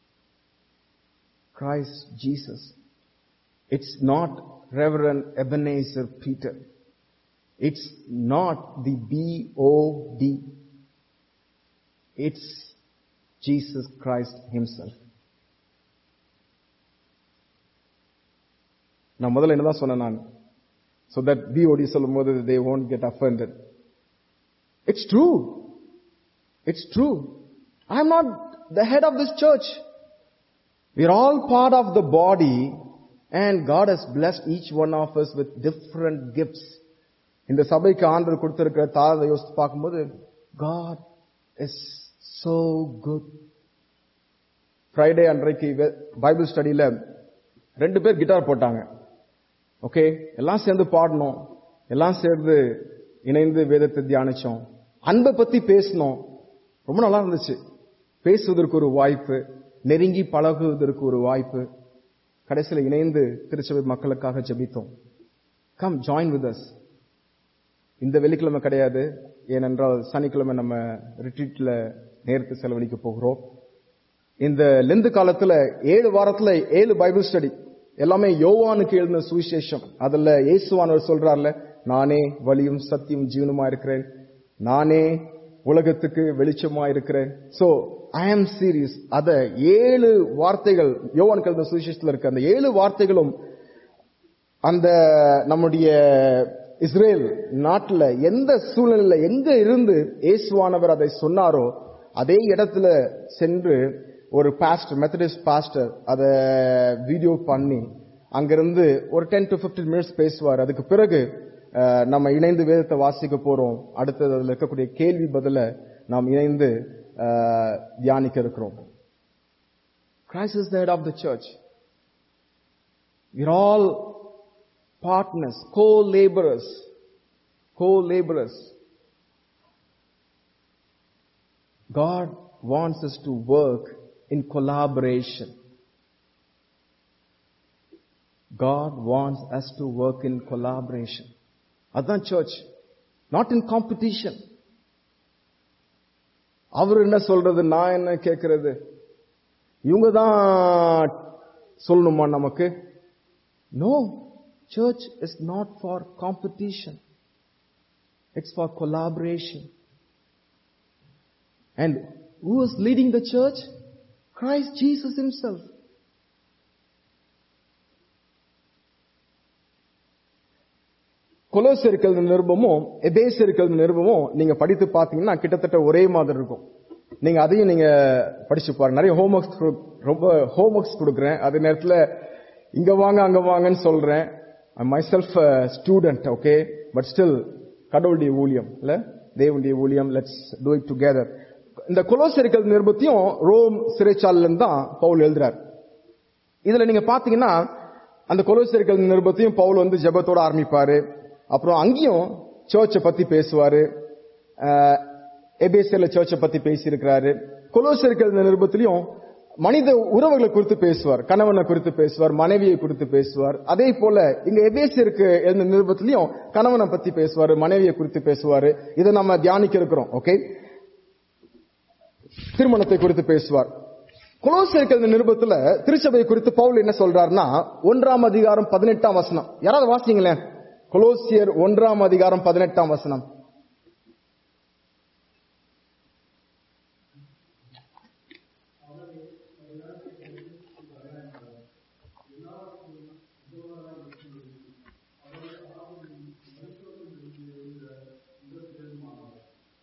Christ Jesus. It's not Reverend Ebenezer Peter. It's not the B-O-D. It's Jesus Christ Himself. நான் முதல்ல என்னதான் சொன்னேன் நான் so that பிஓடி சொல்லும்போது they won't get offended it's true it's true i'm not the head of this church we're all part of the body and god has blessed each one of us with different gifts இந்த சபைக்கு ஆண்டவர் கொடுத்திருக்கிற தாரதை யோசித்து பார்க்கும்போது God is so good Friday அன்றைக்கு பைபிள் ஸ்டடியில ரெண்டு பேர் கிட்டார் போட்டாங்க ஓகே எல்லாம் சேர்ந்து பாடணும் எல்லாம் சேர்ந்து இணைந்து வேதத்தை தியானிச்சோம் அன்பை பத்தி பேசணும் ரொம்ப நல்லா இருந்துச்சு பேசுவதற்கு ஒரு வாய்ப்பு நெருங்கி பழகுவதற்கு ஒரு வாய்ப்பு கடைசியில் இணைந்து திருச்சபை மக்களுக்காக ஜெபித்தோம் கம் ஜாயின் வித் அஸ் இந்த வெள்ளிக்கிழமை கிடையாது ஏனென்றால் சனிக்கிழமை நம்ம ரிட்ரீட்ல நேரத்தை செலவழிக்க போகிறோம் இந்த லெந்து காலத்துல ஏழு வாரத்துல ஏழு பைபிள் ஸ்டடி எல்லாமே யோவானுக்கு எழுதின சுவிசேஷம் அதுல இயேசுவானவர் சொல்றார்ல நானே வழியும் சத்தியும் ஜீவனுமா இருக்கிறேன் நானே உலகத்துக்கு வெளிச்சமா இருக்கிறேன் சோ ஐ ஆம் சீரியஸ் அத ஏழு வார்த்தைகள் யோவானுக்கு எழுதின சுவிசேஷத்துல இருக்க அந்த ஏழு வார்த்தைகளும் அந்த நம்முடைய இஸ்ரேல் நாட்டுல எந்த சூழ்நிலையில எங்க இருந்து இயேசுவானவர் அதை சொன்னாரோ அதே இடத்துல சென்று ஒரு பாஸ்டர் மெத்தடிஸ்ட் பாஸ்டர் அதை வீடியோ பண்ணி அங்கிருந்து ஒரு டென் டு 15 மினிட்ஸ் பேசுவார் அதுக்கு பிறகு அஹ், நம்ம இணைந்து வேதத்தை வாசிக்க போறோம் அடுத்தது அதுல இருக்கக்கூடிய கேள்வி பதில நாம் இணைந்து அஹ், தியானிக்க இருக்கிறோம் Christ is the head of the church. We're all partners, co-laborers, co-laborers. God wants us to work in collaboration. God wants us to work in collaboration. அதான் சர்ச் நாட் இன் காம்படிஷன் அவர் என்ன சொல்றது நான் என்ன கேட்கறது இவங்க தான் சொல்லணுமா நமக்கு no church is not for competition it's for collaboration and who is leading the church Christ Jesus himself கொலோசியர்கள் நிருபமும் எபேசியர்கள் நிருபமும் நீங்க படித்து பார்த்தீங்கன்னா கிட்டத்தட்ட ஒரே மாதிரி இருக்கும் நீங்க அதையும் நீங்க படிச்சு பாருங்க நிறைய ஹோம்ஒர்க்ஸ் ரொம்ப ஹோம்ஒர்க்ஸ் கொடுக்குறேன் அதே நேரத்துல இங்க வாங்க அங்க வாங்கன்னு சொல்றேன் myself student okay but still கடவுளுடைய ஊழியம் இல்ல தேவனுடைய ஊழியம் லெட்ஸ் டூ இட் டுகெதர் இந்த கொலோசியர்கள் நிருபத்தையும் ரோம் சிறைச்சாலையில தான் பவுல் எழுதுறார் இதுல நீங்க பாத்தீங்கன்னா அந்த கொலோசியர்கள் நிருபத்தையும் பவுல் வந்து ஜெபத்தோட ஆரம்பிப்பாரு அப்புறம் அங்கேயும் சர்ச்சை பத்தி பேசுவாரு எபேசியர்ல சர்ச்சை பத்தி பேசியிருக்கிறாரு கொலோசியர்கள் நிருபத்திலையும் மனித உறவுகளை குறித்து பேசுவார் கணவனை குறித்து பேசுவார் மனைவியை குறித்து பேசுவார் அதே போல இங்க எபேசியருக்கு எழுந்த நிருபத்திலையும் கணவனை பத்தி பேசுவாரு மனைவியை குறித்து பேசுவாரு இதை நம்ம தியானிக்க இருக்கிறோம் ஓகே திருமணத்தை குறித்து பேசுவார் கொலோசியர்கள் இந்த நிருபத்துல திருச்சபை குறித்து பவுல் என்ன சொல்றாருன்னா ஒன்றாம் அதிகாரம் பதினெட்டாம் வசனம் யாராவது வாசிங்களேன் கொலோசியர் ஒன்றாம் அதிகாரம் பதினெட்டாம் வசனம்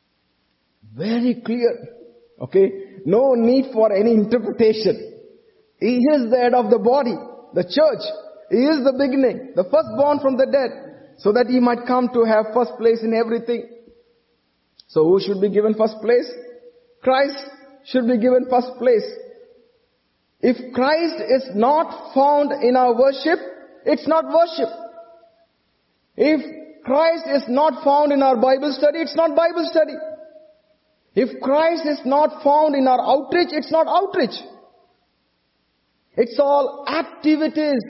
Very clear. Okay? No need for any interpretation. He is the head of the body, the church. He is the beginning, the firstborn from the dead, so that he might come to have first place in everything. So who should be given first place? Christ should be given first place. If Christ is not found in our worship, it's not worship. If Christ is not found in our Bible study, it's not Bible study. If Christ is not found in our outreach, it's not outreach. It's all activities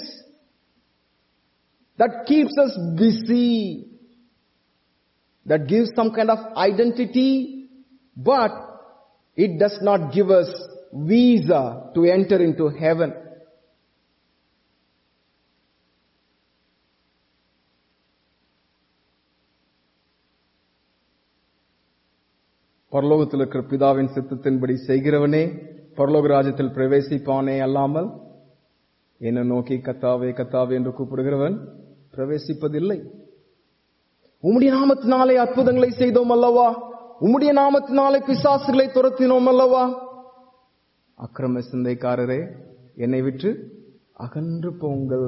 that keeps us busy, that gives some kind of identity, but it does not give us visa to enter into heaven. பரலோகத்தில் இருக்கிற பிதாவின் சித்தத்தின்படி செய்கிறவனே பரலோக ராஜ்யத்தில் பிரவேசிப்பானே அல்லாமல் என்ன நோக்கி கத்தாவே கத்தாவே என்று கூப்பிடுகிறவன் பிரவேசிப்பதில்லை உம்முடைய நாமத்தினாலே அற்புதங்களை செய்தோம் அல்லவா உம்முடைய நாமத்தினாலே பிசாசுகளை துரத்தினோம் அல்லவா அக்கிரம சிந்தைக்காரரே என்னை விட்டு அகன்று போங்கள்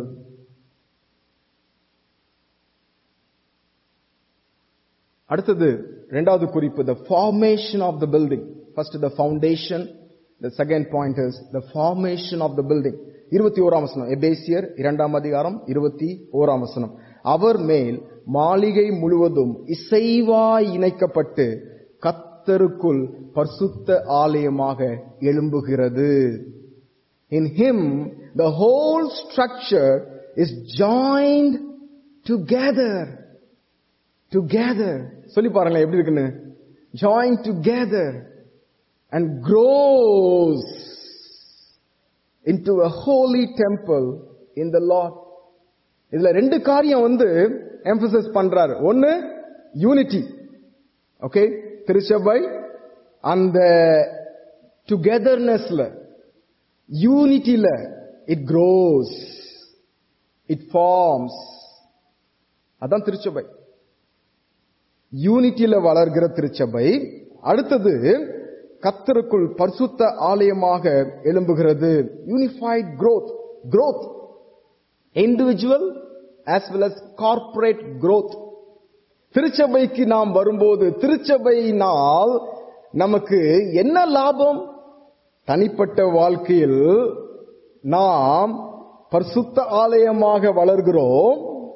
அடுத்தது இரண்டாவது குறிப்பு the formation of the building first the foundation the second point is the formation of the building இருபத்தி ஓராம் வசனம் எபேசியர் இரண்டாம் அதிகாரம் இருபத்தி ஓராம் வசனம் அவர் மேல் மாளிகை முழுவதும் இசைவாய் இணைக்கப்பட்டு கத்தருக்குள் பரிசுத்த ஆலயமாக எழும்புகிறது in him the whole structure is joined together together சொல்லி பாருங்களேன் எப்படி இருக்குன்னு joined together and grows into a holy temple in the Lord இதுல ரெண்டு காரியம் வந்து எம்பசஸ் பண்றாரு ஒன்னு யூனிட்டி ஓகே திருச்சபை அந்த டுகெதர்னஸ்ல யூனிட்டில இட் க்ரோஸ் இட் ஃபார்ம்ஸ் அதான் திருச்சபை யூனிட்டியில வளர்கிற திருச்சபை அடுத்தது கத்தருக்குள் பரிசுத்த ஆலயமாக எழும்புகிறது unified growth growth individual as well as corporate growth திருச்சபைக்கு நாம் வரும்போது திருச்சபையினால் நமக்கு என்ன லாபம் தனிப்பட்ட வாழ்க்கையில் நாம் பரிசுத்த ஆலயமாக வளர்கிறோம்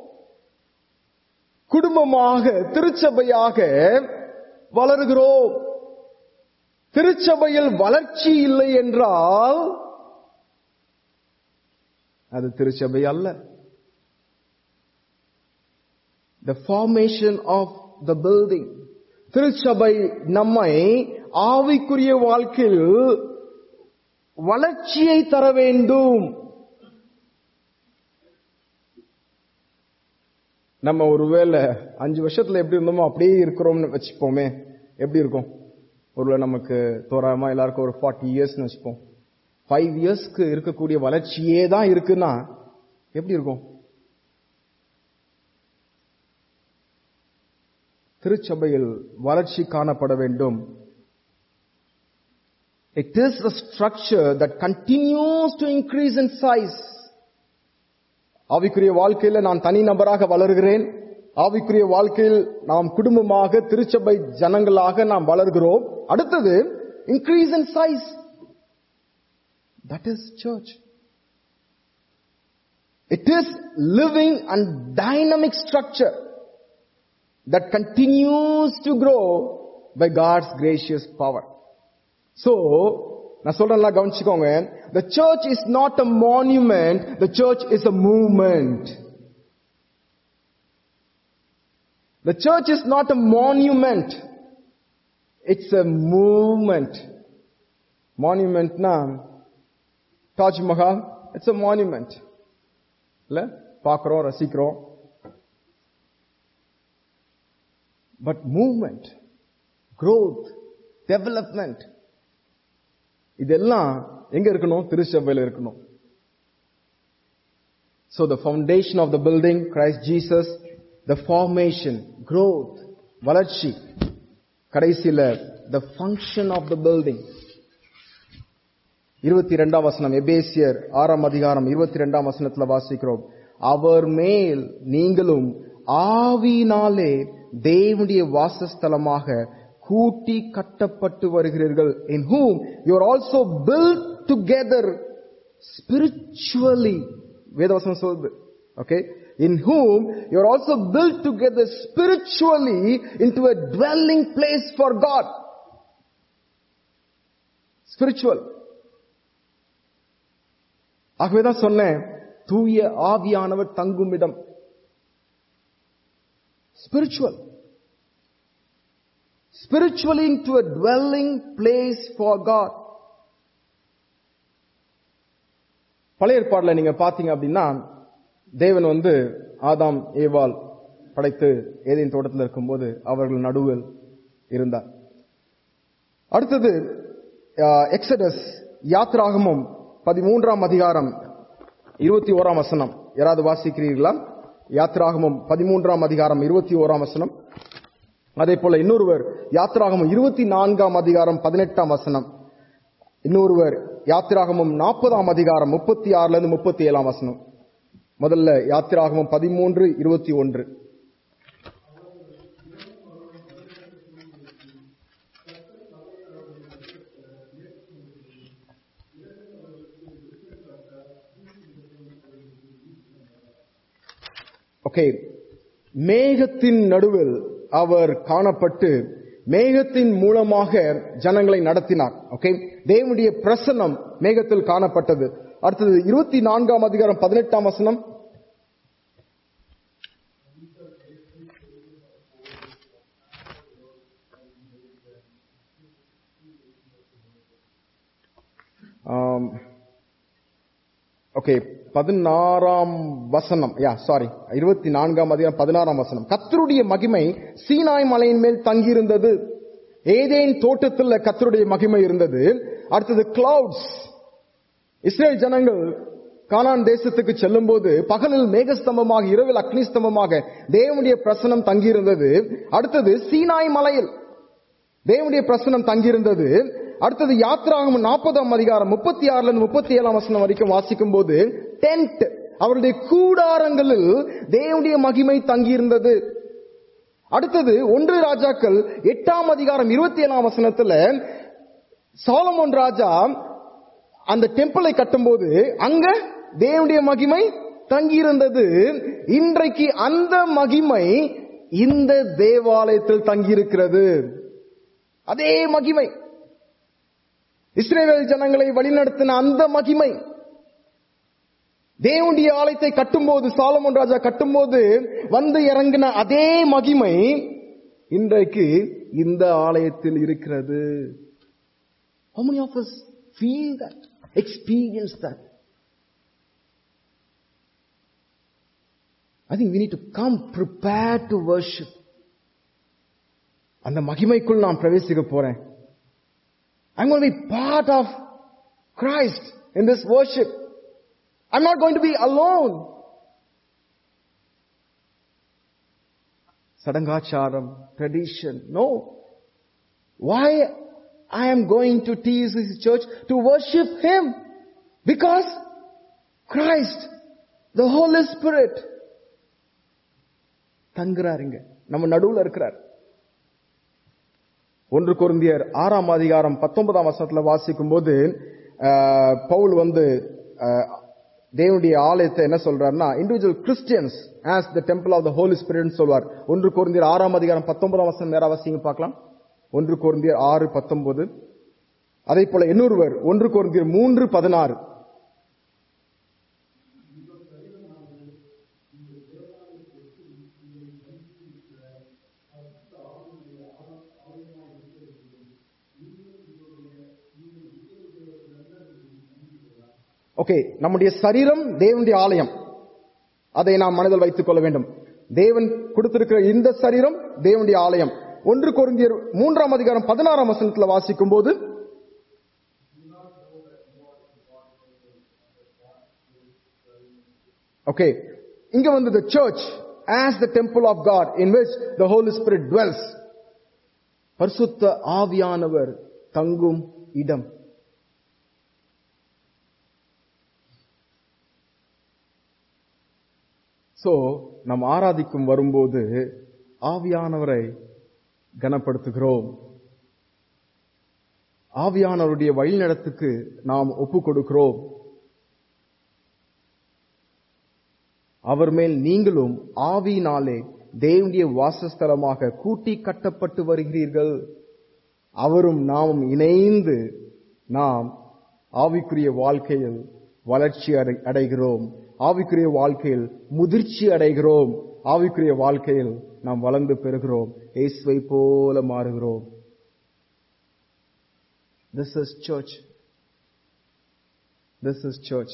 குடும்பமாக திருச்சபையாக வளர்கிறோம் திருச்சபையில் வளர்ச்சி இல்லை என்றால் அது திருச்சபை அல்ல the formation of the building திருச்சபை நம்மை ஆவிக்குரிய வாழ்க்கையில் வளர்ச்சியை தர வேண்டும் நம்ம ஒருவேளை அஞ்சு வருஷத்துல எப்படி இருந்தோமோ அப்படியே இருக்கிறோம்னு வச்சுப்போமே எப்படி இருக்கும் ஒருவேளை நமக்கு தோராயமா எல்லாருக்கும் ஒரு ஃபார்ட்டி இயர்ஸ்னு வச்சுப்போம் ஃபைவ் இயர்ஸ்க்கு இருக்கக்கூடிய வளர்ச்சியே தான் இருக்குன்னா எப்படி இருக்கும் திருச்சபையில் வளர்ச்சி காணப்பட வேண்டும் it is a structure that continues to increase in size ஆவிக்குரிய வாழ்க்கையில நான் தனி நபராக வளர்கிறேன் ஆவிக்குரிய வாழ்க்கையில் நாம் குடும்பமாக திருச்சபை ஜனங்களாக நாம் வளர்கிறோம் அடுத்தது increase in size that is church it is living and dynamic structure that continues to grow by God's gracious power. So, நான் சொல்றேன்ல கவனிச்சுக்கோங்க the church is not a monument the church is a movement the church is not a monument it's a movement monument na taj mahal it's a monument இல்ல பார்க்கிறோம் ரசிக்கிறோம் but movement growth development இதெல்லாம் எங்க இருக்கணும் திருச்சபையில் இருக்கணும் so the foundation of the building christ jesus the formation growth வளர்ச்சி கடைசியில the function of the building இருபத்தி இரண்டாம் வசனம் எபேசியர் ஆறாம் அதிகாரம் இருபத்தி இரண்டாம் வசனத்துல வாசிக்கிறோம் அவர் மேல் நீங்களும் ஆவினாலே தேவனுடைய வாசஸ்தலமாக கூட்டி கட்டப்பட்டு வருகிறீர்கள் in whom you are also built together spiritually வேதவசனம் சொல்லுது okay in whom you are also built together spiritually into a dwelling place for God spiritual ஆகவேதான் சொன்னேன் தூய ஆவியானவர் தங்கும் இடம் spiritual spiritually into a dwelling place for God. பழைய ஏற்பாடுல நீங்க பாத்தீங்க அப்படின்னா தேவன் வந்து ஆதாம் ஏவாள் படைத்து ஏதேன் தோட்டத்தில் இருக்கும்போது அவர்கள் நடுவில் இருந்தார் அடுத்தது எக்ஸடஸ் யாத்ராகமும் பதிமூன்றாம் அதிகாரம் இருபத்தி ஓராம் வசனம் யாராவது வாசிக்கிறீர்களா யாத்ராகமும் பதிமூன்றாம் அதிகாரம் இருபத்தி ஓராம் வசனம் அதே போல இன்னொருவர் யாத்திராகமும் இருபத்தி நான்காம் அதிகாரம் பதினெட்டாம் வசனம் இன்னொருவர் யாத்திராகமும் நாற்பதாம் அதிகாரம் முப்பத்தி ஆறுல இருந்து முப்பத்தி ஏழாம் வசனம் முதல்ல யாத்திராகமும் பதிமூன்று இருபத்தி ஒன்று ஓகே மேகத்தின் நடுவில் அவர் காணப்பட்டு மேகத்தின் மூலமாக ஜனங்களை நடத்தினார் ஓகே தேவனுடைய பிரசன்னம் மேகத்தில் காணப்பட்டது அடுத்தது இருபத்தி நான்காம் அதிகாரம் பதினெட்டாம் வசனம் ஓகே பதினாறாம் வசனம் யா சாரி இருபத்தி நான்காம் அதிகாரம் பதினாறாம் வசனம் கத்தருடைய மகிமை சீனாய் மலையின் மேல் தங்கியிருந்தது ஏதேன் தோட்டத்தில் கத்தருடைய மகிமை இருந்தது அடுத்தது கிளவுட்ஸ் இஸ்ரேல் ஜனங்கள் கானான் தேசத்துக்கு செல்லும் போது பகலில் மேகஸ்தம்பமாக இரவில் அக்னி ஸ்தம்பமாக தேவனுடைய பிரசனம் தங்கியிருந்தது அடுத்தது சீனாய் மலையில் தேவனுடைய பிரசனம் தங்கியிருந்தது அடுத்தது யாத்திராகும் நாற்பதாம் அதிகாரம் முப்பத்தி ஆறுல இருந்து முப்பத்தி ஏழாம் வசனம் வரைக்கும் வாசிக்கும் போது டென்ட் அவருடைய கூடாரங்களில் தேவனுடைய மகிமை தங்கியிருந்தது அடுத்தது ஒன்று ராஜாக்கள் எட்டாம் அதிகாரம் இருபத்தி ஏழாம் வசனத்துல சாலமோன் ராஜா அந்த டெம்பிளை கட்டும்போது அங்க தேவனுடைய மகிமை தங்கியிருந்தது இன்றைக்கு அந்த மகிமை இந்த தேவாலயத்தில் தங்கியிருக்கிறது அதே மகிமை இஸ்ரேல் ஜனங்களை வழிநடத்தின அந்த மகிமை தேவனுடைய ஆலயத்தை கட்டும்போது சாலமோன் ராஜா கட்டும்போது வந்து இறங்கின அதே மகிமை இன்றைக்கு இந்த ஆலயத்தில் இருக்கிறது How many of us feel that, experience that? I think we need to come prepared to worship. அந்த மகிமைக்குள் நான் பிரவேசிக்க போறேன் I'm going to be part of Christ in this worship. I'm not going to be alone. Sadangacharam, tradition. No. Why I am going to TCC church to worship Him? Because Christ, the Holy Spirit, தங்குறாருங்க நம்ம நடுவுல இருக்கிறார் ஒன்று குருந்தியர் ஆறாம் அதிகாரம் பத்தொன்பதாம் வருஷத்துல வாசிக்கும் போது பவுல் வந்து தேவனுடைய ஆலயத்தை என்ன சொல்றாருன்னா individual Christians as the temple of the Holi spirit சொல்வார் ஒன்று குருந்தியர் ஆறாம் அதிகாரம் பத்தொன்பதாம் வருஷம் நேரம் வாசிங்க பார்க்கலாம் ஒன்று குருந்தியர் ஆறு பத்தொன்பது அதே போல இன்னொருவர் ஒன்று குருந்தியர் மூன்று பதினாறு ஓகே நம்முடைய சரீரம் தேவனுடைய ஆலயம் அதை நாம் மனதில் வைத்துக் கொள்ள வேண்டும் தேவன் கொடுத்திருக்கிற இந்த சரீரம் தேவனுடைய ஆலயம் ஒன்று குருந்தியர் மூன்றாம் அதிகாரம் பதினாறாம் வசனத்தில் வாசிக்கும் போது ஓகே இங்க வந்து the church as the temple of God in which the Holy Spirit dwells பரிசுத்த ஆவியானவர் தங்கும் இடம் சோ நாம் ஆராதிக்கும் வரும்போது ஆவியானவரை கனப்படுத்துகிறோம் ஆவியானவருடைய வழிநடத்துக்கு நாம் ஒப்பு கொடுக்கிறோம் அவர் மேல் நீங்களும் ஆவியினாலே தேவனுடைய வாசஸ்தலமாக கூட்டி கட்டப்பட்டு வருகிறீர்கள் அவரும் நாமும் இணைந்து நாம் ஆவிக்குரிய வாழ்க்கையில் வளர்ச்சி அடை- அடைகிறோம் ஆவிக்குரிய வாழ்க்கையில் முதிர்ச்சி அடைகிறோம் ஆவிக்குரிய வாழ்க்கையில் நாம் வளர்ந்து பெறுகிறோம் இயேசுவை போல மாறுகிறோம் This is church. This is church.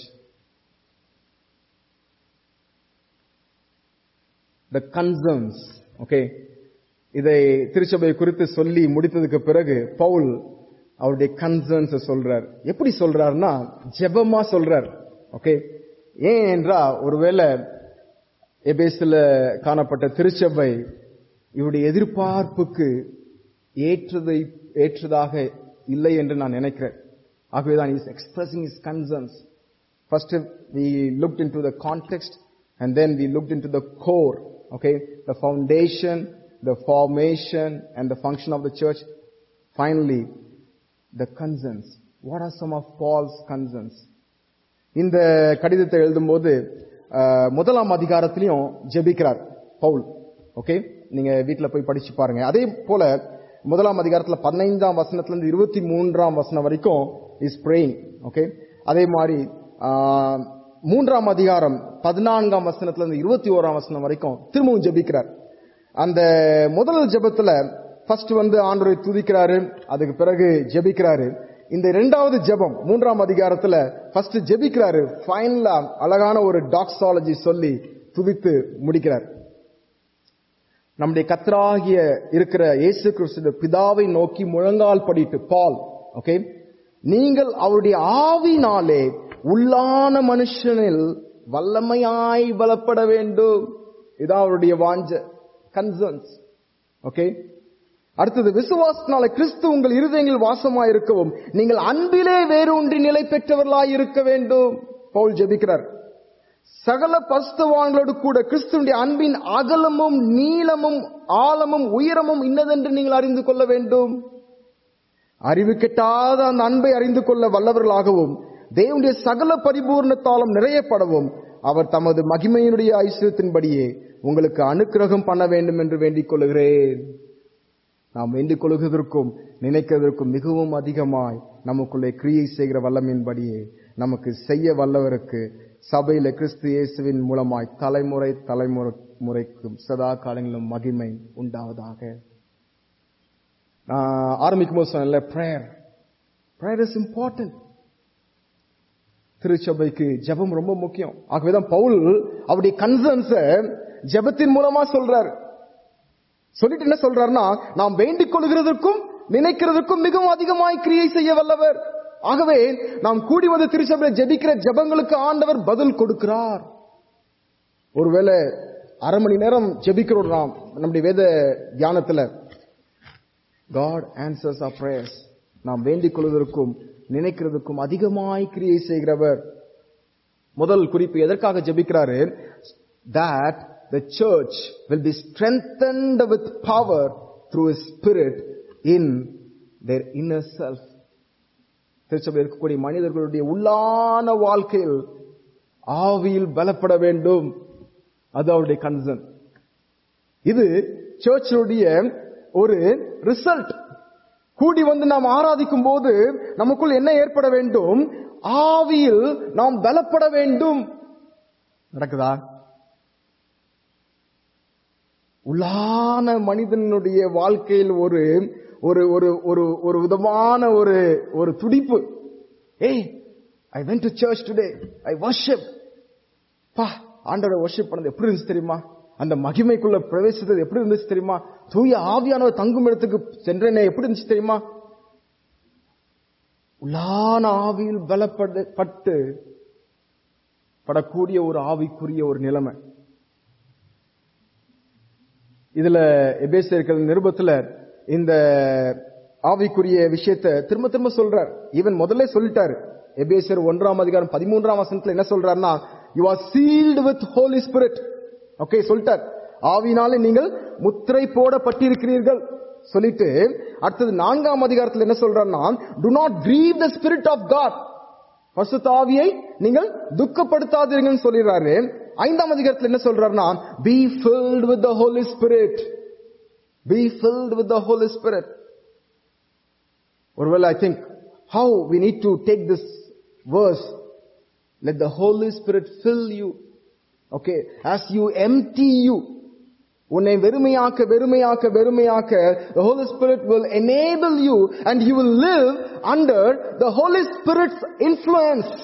The concerns, okay. இதை திருச்சபை குறித்து சொல்லி முடித்ததுக்கு பிறகு பவுல் அவருடைய கன்சர்ன்ஸ் சொல்றார் எப்படி சொல்றாருன்னா ஜெபமா சொல்றார் ஓகே ஏன் என்றா ஒருவேளை எபேசில காணப்பட்ட திருச்சபை இவருடைய எதிர்பார்ப்புக்கு ஏற்றதை ஏற்றதாக இல்லை என்று நான் நினைக்கிறேன் ஆகவேதான் is expressing his concerns First, we looked into the context and then we looked into the core, okay? The foundation, the formation and the function of the church. Finally, the concerns. What are some of Paul's concerns? இந்த கடிதத்தை எழுதும்போது அஹ், முதலாம் அதிகாரத்திலையும் ஜெபிக்கிறார் பவுல் ஓகே நீங்க வீட்ல போய் படிச்சு பாருங்க அதே போல முதலாம் அதிகாரத்துல பதினைந்தாம் வசனத்துல இருந்து இருபத்தி மூன்றாம் வசனம் வரைக்கும் இஸ் praying ஓகே அதே மாதிரி ஆஹ், மூன்றாம் அதிகாரம் பதினான்காம் வசனத்துல இருந்து இருபத்தி ஓராம் வசனம் வரைக்கும் திரும்பவும் ஜெபிக்கிறார் அந்த முதல் ஜெபத்துல ஃபர்ஸ்ட் வந்து ஆண்டவரை துதிக்கிறாரு அதுக்கு பிறகு ஜெபிக்கிறாரு இந்த இரண்டாவது ஜெபம் மூன்றாம் அதிகாரத்துல ஃபர்ஸ்ட் ஜெபிக்கிறாரு ஃபைனலா அழகான ஒரு டாக்ஸாலஜி சொல்லி துதித்து முடிக்கிறார் நம்முடைய கத்தராகிய இருக்கிற இயேசு கிறிஸ்து பிதாவை நோக்கி முழங்கால் படிட்டு பால் ஓகே நீங்கள் அவருடைய ஆவினாலே உள்ளான மனுஷனில் வல்லமையாய் பலப்பட வேண்டும் இதான் அவருடைய வாஞ்ச கன்சர்ன்ஸ் ஓகே அடுத்தது விசுவாசத்தினால கிறிஸ்து உங்கள் இருதயங்களில் வாசமாய் இருக்கவும் நீங்கள் அன்பிலே வேரூன்றி நிலை பெற்றவர்களாய் இருக்க வேண்டும் பவுல் ஜெபிக்கிறார் சகல பஸ்தவான்களோடு கூட கிறிஸ்துடைய அன்பின் அகலமும் நீளமும் ஆழமும் உயரமும் இன்னதென்று நீங்கள் அறிந்து கொள்ள வேண்டும் அறிவு கெட்டாத அந்த அன்பை அறிந்து கொள்ள வல்லவர்களாகவும் தேவனுடைய சகல பரிபூர்ணத்தாலும் நிறையப்படவும் அவர் தமது மகிமையினுடைய ஐஸ்வர்யத்தின்படியே உங்களுக்கு அனுக்கிரகம் பண்ண வேண்டும் என்று வேண்டிக் கொள்கிறேன் நாம் வேண்டிக் கொள்கிறதற்கும் நினைக்கிறதற்கும் மிகவும் அதிகமாய் நமக்குள்ளே கிரியை செய்கிற வல்லமையின்படியே நமக்கு செய்ய வல்லவருக்கு சபையில கிறிஸ்து இயேசுவின் மூலமாய் தலைமுறை தலைமுறை முறைக்கும் சதா காலங்களிலும் மகிமை உண்டாவதாக நான் ஆரம்பிக்கும் போது சொன்னேன்ல பிரேயர் பிரேயர் இஸ் இம்பார்ட்டன்ட் திருச்சபைக்கு ஜெபம் ரொம்ப முக்கியம் ஆகவேதான் பவுல் அவருடைய கன்சர்ன்ஸ ஜெபத்தின் மூலமா சொல்றார் சொல்லிட்டு என்ன சொல்றாருன்னா நாம் வேண்டிக் கொள்கிறதற்கும் நினைக்கிறதற்கும் மிகவும் அதிகமாய் கிரியை செய்ய வல்லவர் ஆகவே நாம் கூடி வந்து திருச்சபையில் ஜெபிக்கிற ஜெபங்களுக்கு ஆண்டவர் பதில் கொடுக்கிறார் ஒருவேளை அரை மணி நேரம் ஜெபிக்கிறோம் நாம் நம்முடைய வேத தியானத்துல காட் ஆன்சர்ஸ் ஆர் பிரேயர்ஸ் நாம் வேண்டிக் கொள்வதற்கும் நினைக்கிறதுக்கும் அதிகமாய் கிரியை செய்கிறவர் முதல் குறிப்பு எதற்காக ஜெபிக்கிறாரு that the church will be strengthened with power through his spirit in their inner self திருச்சபை இருக்கக்கூடிய மனிதர்களுடைய உள்ளான வாழ்க்கையில் ஆவியில் பலப்பட வேண்டும் அது அவருடைய கன்சர்ன் இது சர்ச்சுடைய ஒரு ரிசல்ட் கூடி வந்து நாம் ஆராதிக்கும் போது நமக்குள் என்ன ஏற்பட வேண்டும் ஆவியில் நாம் பலப்பட வேண்டும் நடக்குதா உள்ளான மனிதனுடைய வாழ்க்கையில் ஒரு ஒரு ஒரு ஒரு ஒரு விதமான ஒரு ஒரு துடிப்பு ஏய் I went to church today I worship பா ஆண்டோட வர்ஷிப் பண்ணது எப்படி இருந்துச்சு தெரியுமா அந்த மகிமைக்குள்ள பிரவேசித்தது எப்படி இருந்துச்சு தெரியுமா தூய ஆவியானவர் தங்கும் இடத்துக்கு சென்றேனே எப்படி இருந்துச்சு தெரியுமா உள்ளான ஆவியில் பலப்பட பட்டு படக்கூடிய ஒரு ஆவிக்குரிய ஒரு நிலைமை இதுல எபேசியர்கள் நிருபத்துல இந்த ஆவிக்குரிய விஷயத்தை திரும்ப திரும்ப சொல்றார் ஈவன் முதல்ல சொல்லிட்டாரு எபேசியர் ஒன்றாம் அதிகாரம் பதிமூன்றாம் வசனத்துல என்ன சொல்றாருன்னா you are sealed with holy spirit okay சொல்லிட்டார் ஆவினாலே நீங்கள் முத்திரை போடப்பட்டிருக்கிறீர்கள் சொல்லிட்டு அடுத்தது நான்காம் அதிகாரத்தில் என்ன சொல்றாருன்னா do not grieve the spirit of God பசுத்த ஆவியை நீங்கள் துக்கப்படுத்தாதீங்கன்னு சொல்லிடுறாரு ஐந்தாம் அதிகாரத்தில் என்ன சொல்றாருன்னா be filled with the holy spirit be filled with the holy spirit ஒருவேளை I think how we need to take this verse let the holy spirit fill you okay as you empty you உன்னை வெறுமையாக்க வெறுமையாக்க வெறுமையாக்க the holy spirit will enable you and you will live under the holy spirit's influence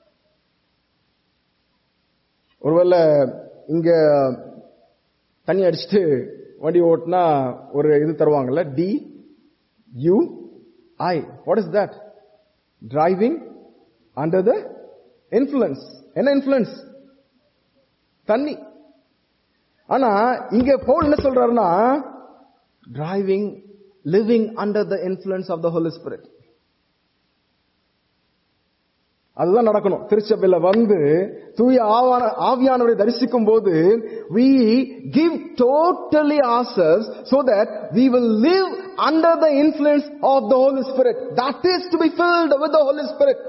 ஒருவேளை இங்க தண்ணி அடிச்சுட்டு வண்டி ஓட்டினா ஒரு இது தருவாங்கல்ல D U I what is that driving under the influence என்ன இன்ஃபுளுன்ஸ் தண்ணி ஆனா இங்க பவுல் என்ன சொல்றாருன்னா driving living under the influence of the Holi spirit அதுதான் நடக்கணும் திருச்சபையில வந்து தூய ஆவான ஆவியானவரை தரிசிக்கும் போது we give totally ourselves so that we will live under the influence of the Holy Spirit. That is to be filled with the Holy Spirit.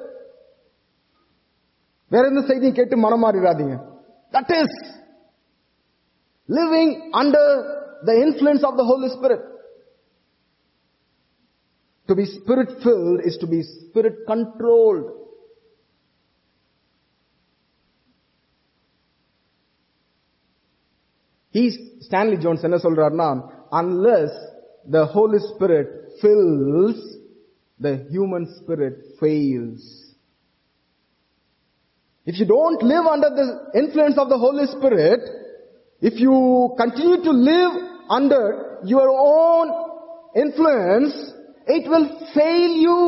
வேற எந்த செய்தியும் கேட்டு மனம் மாறிடாதீங்க That is living under the influence of the Holy Spirit. To be spirit filled is to be spirit controlled. He, Stanley Jones என்ன சொல்றாருன்னா unless the Holy Spirit fills, the human spirit fails. If you don't live under the influence of the Holy Spirit, if you continue to live under your own influence, it will fail you.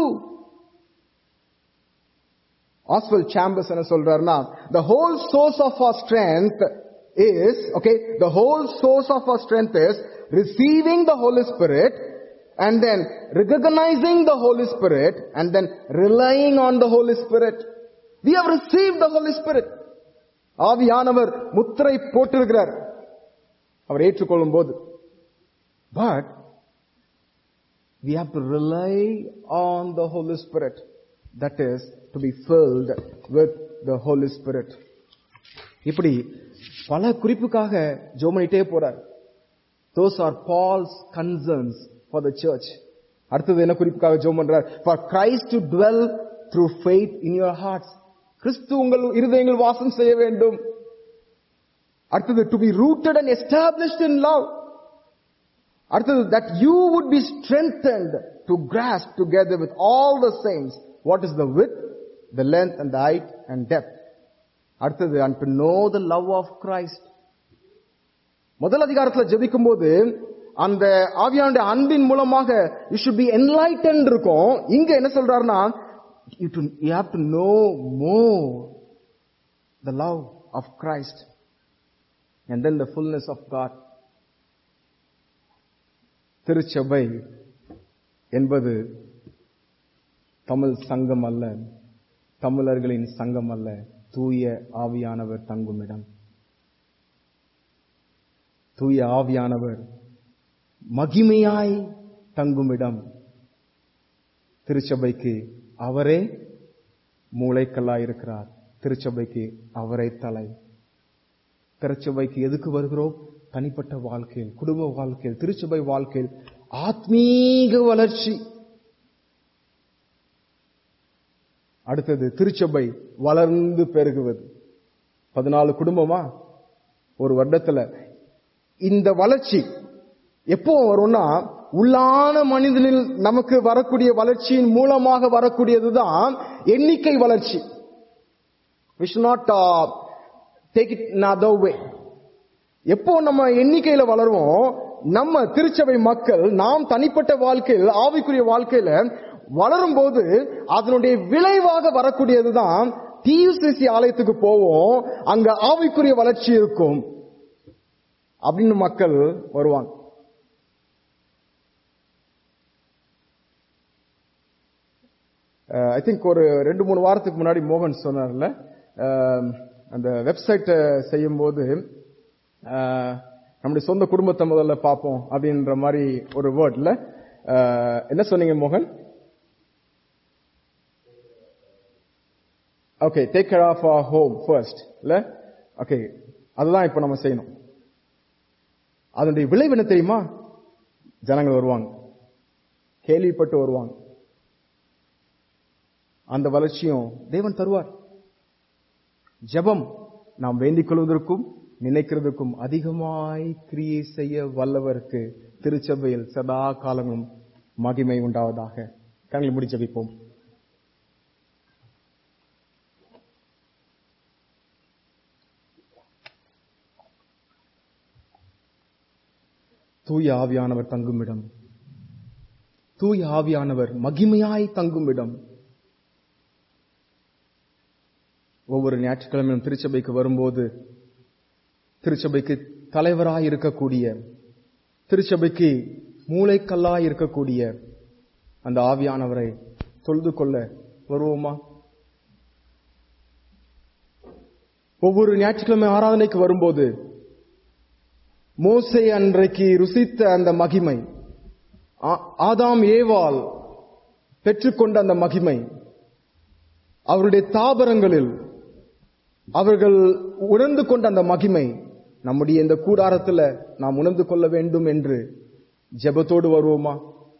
Oswald Chambers என்ன சொல்றாருன்னா the whole source of our strength is okay the whole source of our strength is receiving the holy spirit and then recognizing the holy spirit and then relying on the holy spirit we have received the holy spirit ஆவியானவர் முத்திரை போட்டிருக்கிறார் அவர் ஏற்றுக்கொள்ளும் போது but we have to rely on the holy spirit that is to be filled with the holy spirit இப்படி பல குறிப்புக்காக ஜோமனிட்டே போறார் those are paul's concerns for the church அடுத்தது என்ன குறிப்புக்காக ஜோம் பண்றார் for christ to dwell through faith in your hearts கிறிஸ்து உங்கள் இருதயங்கள் வாசம் செய்ய வேண்டும் அடுத்தது to be rooted and established in love அடுத்தது that you would be strengthened to grasp together with all the saints what is the width the length and the height and depth அடுத்தது and to know the love of Christ முதல் அதிகாரத்துல ஜெபிக்கும் போது அந்த ஆவியானுடைய அன்பின் மூலமாக யூ ஷுட் பி என்லைட்டன் இருக்கும் இங்க என்ன சொல்றாருன்னா you to you have to know more the love of Christ and then the fullness of God திருச்சபை என்பது தமிழ் சங்கம் அல்ல தமிழர்களின் சங்கம் அல்ல தூய ஆவியானவர் தங்குமிடம் தூய ஆவியானவர் மகிமையாய் தங்குமிடம் திருச்சபைக்கு அவரே மூளைக்கல்லாயிருக்கிறார் திருச்சபைக்கு அவரே தலை திருச்சபைக்கு எதுக்கு வருகிறோம் தனிப்பட்ட வாழ்க்கையில் குடும்ப வாழ்க்கையில் திருச்சபை வாழ்க்கையில் ஆத்மீக வளர்ச்சி அடுத்தது திருச்சபை வளர்ந்து பெருகுவது பதினாலு குடும்பமா ஒரு வருடத்துல இந்த வளர்ச்சி எப்போ வரும்னா உள்ளான மனிதனில் நமக்கு வரக்கூடிய வளர்ச்சியின் மூலமாக வரக்கூடியதுதான் எண்ணிக்கை வளர்ச்சி we should not uh, take it in other way எப்போ நம்ம எண்ணிக்கையில வளருவோம் நம்ம திருச்சபை மக்கள் நாம் தனிப்பட்ட வாழ்க்கையில் ஆவிக்குரிய வாழ்க்கையில வளரும் போது அதனுடைய விளைவாக வரக்கூடியதுதான் டியூசிசி ஆலயத்துக்கு போவோம் அங்க ஆவிக்குரிய வளர்ச்சி இருக்கும் அப்படின்னு மக்கள் வருவாங்க ஐ திங்க் ஒரு ரெண்டு மூணு வாரத்துக்கு முன்னாடி மோகன் சொன்னார்ல அஹ், அந்த வெப்சைட்டை செய்யும் போது ஆஹ், நம்முடைய சொந்த குடும்பத்தை முதல்ல பார்ப்போம் அப்படின்ற மாதிரி ஒரு வேர்ட்ல என்ன சொன்னீங்க மோகன் okay take care of our home first இல்ல ஓகே அதுதான் இப்ப நம்ம செய்யணும் அதனுடைய விளைவு என்ன தெரியுமா ஜனங்கள் வருவாங்க கேள்விப்பட்டு வருவாங்க அந்த வளர்ச்சியும் தேவன் தருவார் ஜெபம் நாம் வேண்டிக் கொள்வதற்கும் நினைக்கிறதுக்கும் அதிகமாய் கிரியை செய்ய வல்லவருக்கு திருச்சபையில் சதா காலமும் மகிமை உண்டாவதாக கண்களை முடி ஜெபிப்போம் தூய ஆவியானவர் தங்குமிடம் தூய ஆவியானவர் மகிமையாய் தங்குமிடம் ஒவ்வொரு ஞாயிற்றுக்கிழமையும் திருச்சபைக்கு வரும்போது திருச்சபைக்கு தலைவராய் இருக்கக்கூடிய திருச்சபைக்கு மூளைக்கல்லாய் இருக்கக்கூடிய அந்த ஆவியானவரை தொழுது கொள்ள வருவோமா ஒவ்வொரு ஞாயிற்றுக்கிழமை ஆராதனைக்கு வரும்போது மோசே அன்றைக்கு ருசித்த அந்த மகிமை ஆ- ஆதாம் ஏவாள் பெற்றுக்கொண்ட அந்த மகிமை அவருடைய தாபரங்களில் அவர்கள் உணர்ந்து கொண்ட அந்த மகிமை நம்முடைய இந்த கூடாரத்தில் நாம் உணர்ந்து கொள்ள வேண்டும் என்று ஜெபத்தோடு வருவோமா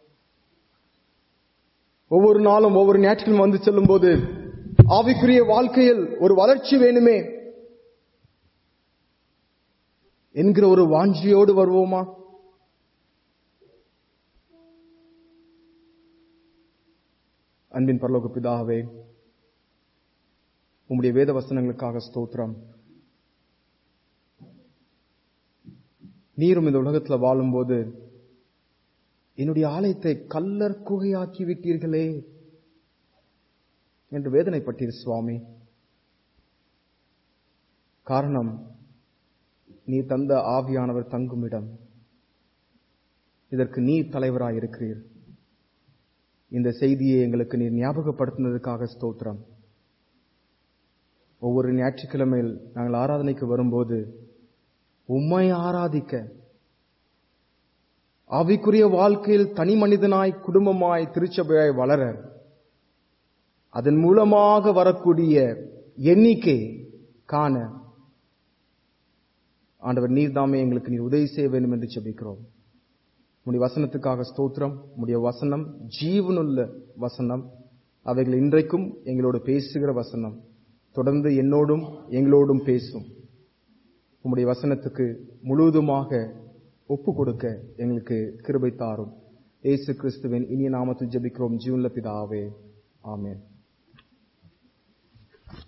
ஒவ்வொரு நாளும் ஒவ்வொரு ஞாயிற்றுக்கிழமை வந்து செல்லும்போது ஆவிக்குரிய வாழ்க்கையில் ஒரு வளர்ச்சி வேணுமே என்கிற ஒரு வாஞ்சியோடு வருவோமா அன்பின் பரலோக பிதாவே உம்முடைய வேத வசனங்களுக்காக ஸ்தோத்திரம் நீரும் இந்த உலகத்துல வாழும்போது என்னுடைய ஆலயத்தை கல்லர் குகையாக்கி விட்டீர்களே என்று வேதனைப்பட்டீர் சுவாமி காரணம் நீ தந்த ஆவியானவர் தங்கும் இடம் இதற்கு நீ தலைவராய் இருக்கிறீர் இந்த செய்தியை எங்களுக்கு நீர் ஞாபகப்படுத்தினதுக்காக ஸ்தோத்திரம் ஒவ்வொரு ஞாயிற்றுக்கிழமையில் நாங்கள் ஆராதனைக்கு வரும்போது உம்மை ஆராதிக்க ஆவிக்குரிய வாழ்க்கையில் தனி மனிதனாய் குடும்பமாய் திருச்சபையாய் வளர அதன் மூலமாக வரக்கூடிய எண்ணிக்கை காண ஆண்டவர் நீர் தாமே எங்களுக்கு நீர் உதவி செய்ய வேண்டும் என்று ஜெபிக்கிறோம் உடைய வசனத்துக்காக ஸ்தோத்திரம் உடைய வசனம் ஜீவனுள்ள வசனம் அவைகள் இன்றைக்கும் எங்களோடு பேசுகிற வசனம் தொடர்ந்து என்னோடும் எங்களோடும் பேசும் உம்முடைய வசனத்துக்கு முழுவதுமாக ஒப்பு கொடுக்க எங்களுக்கு கிருபை தாரும் இயேசு கிறிஸ்துவின் இனிய நாமத்தில் ஜெபிக்கிறோம் ஜீவன்ல பிதாவே ஆமென்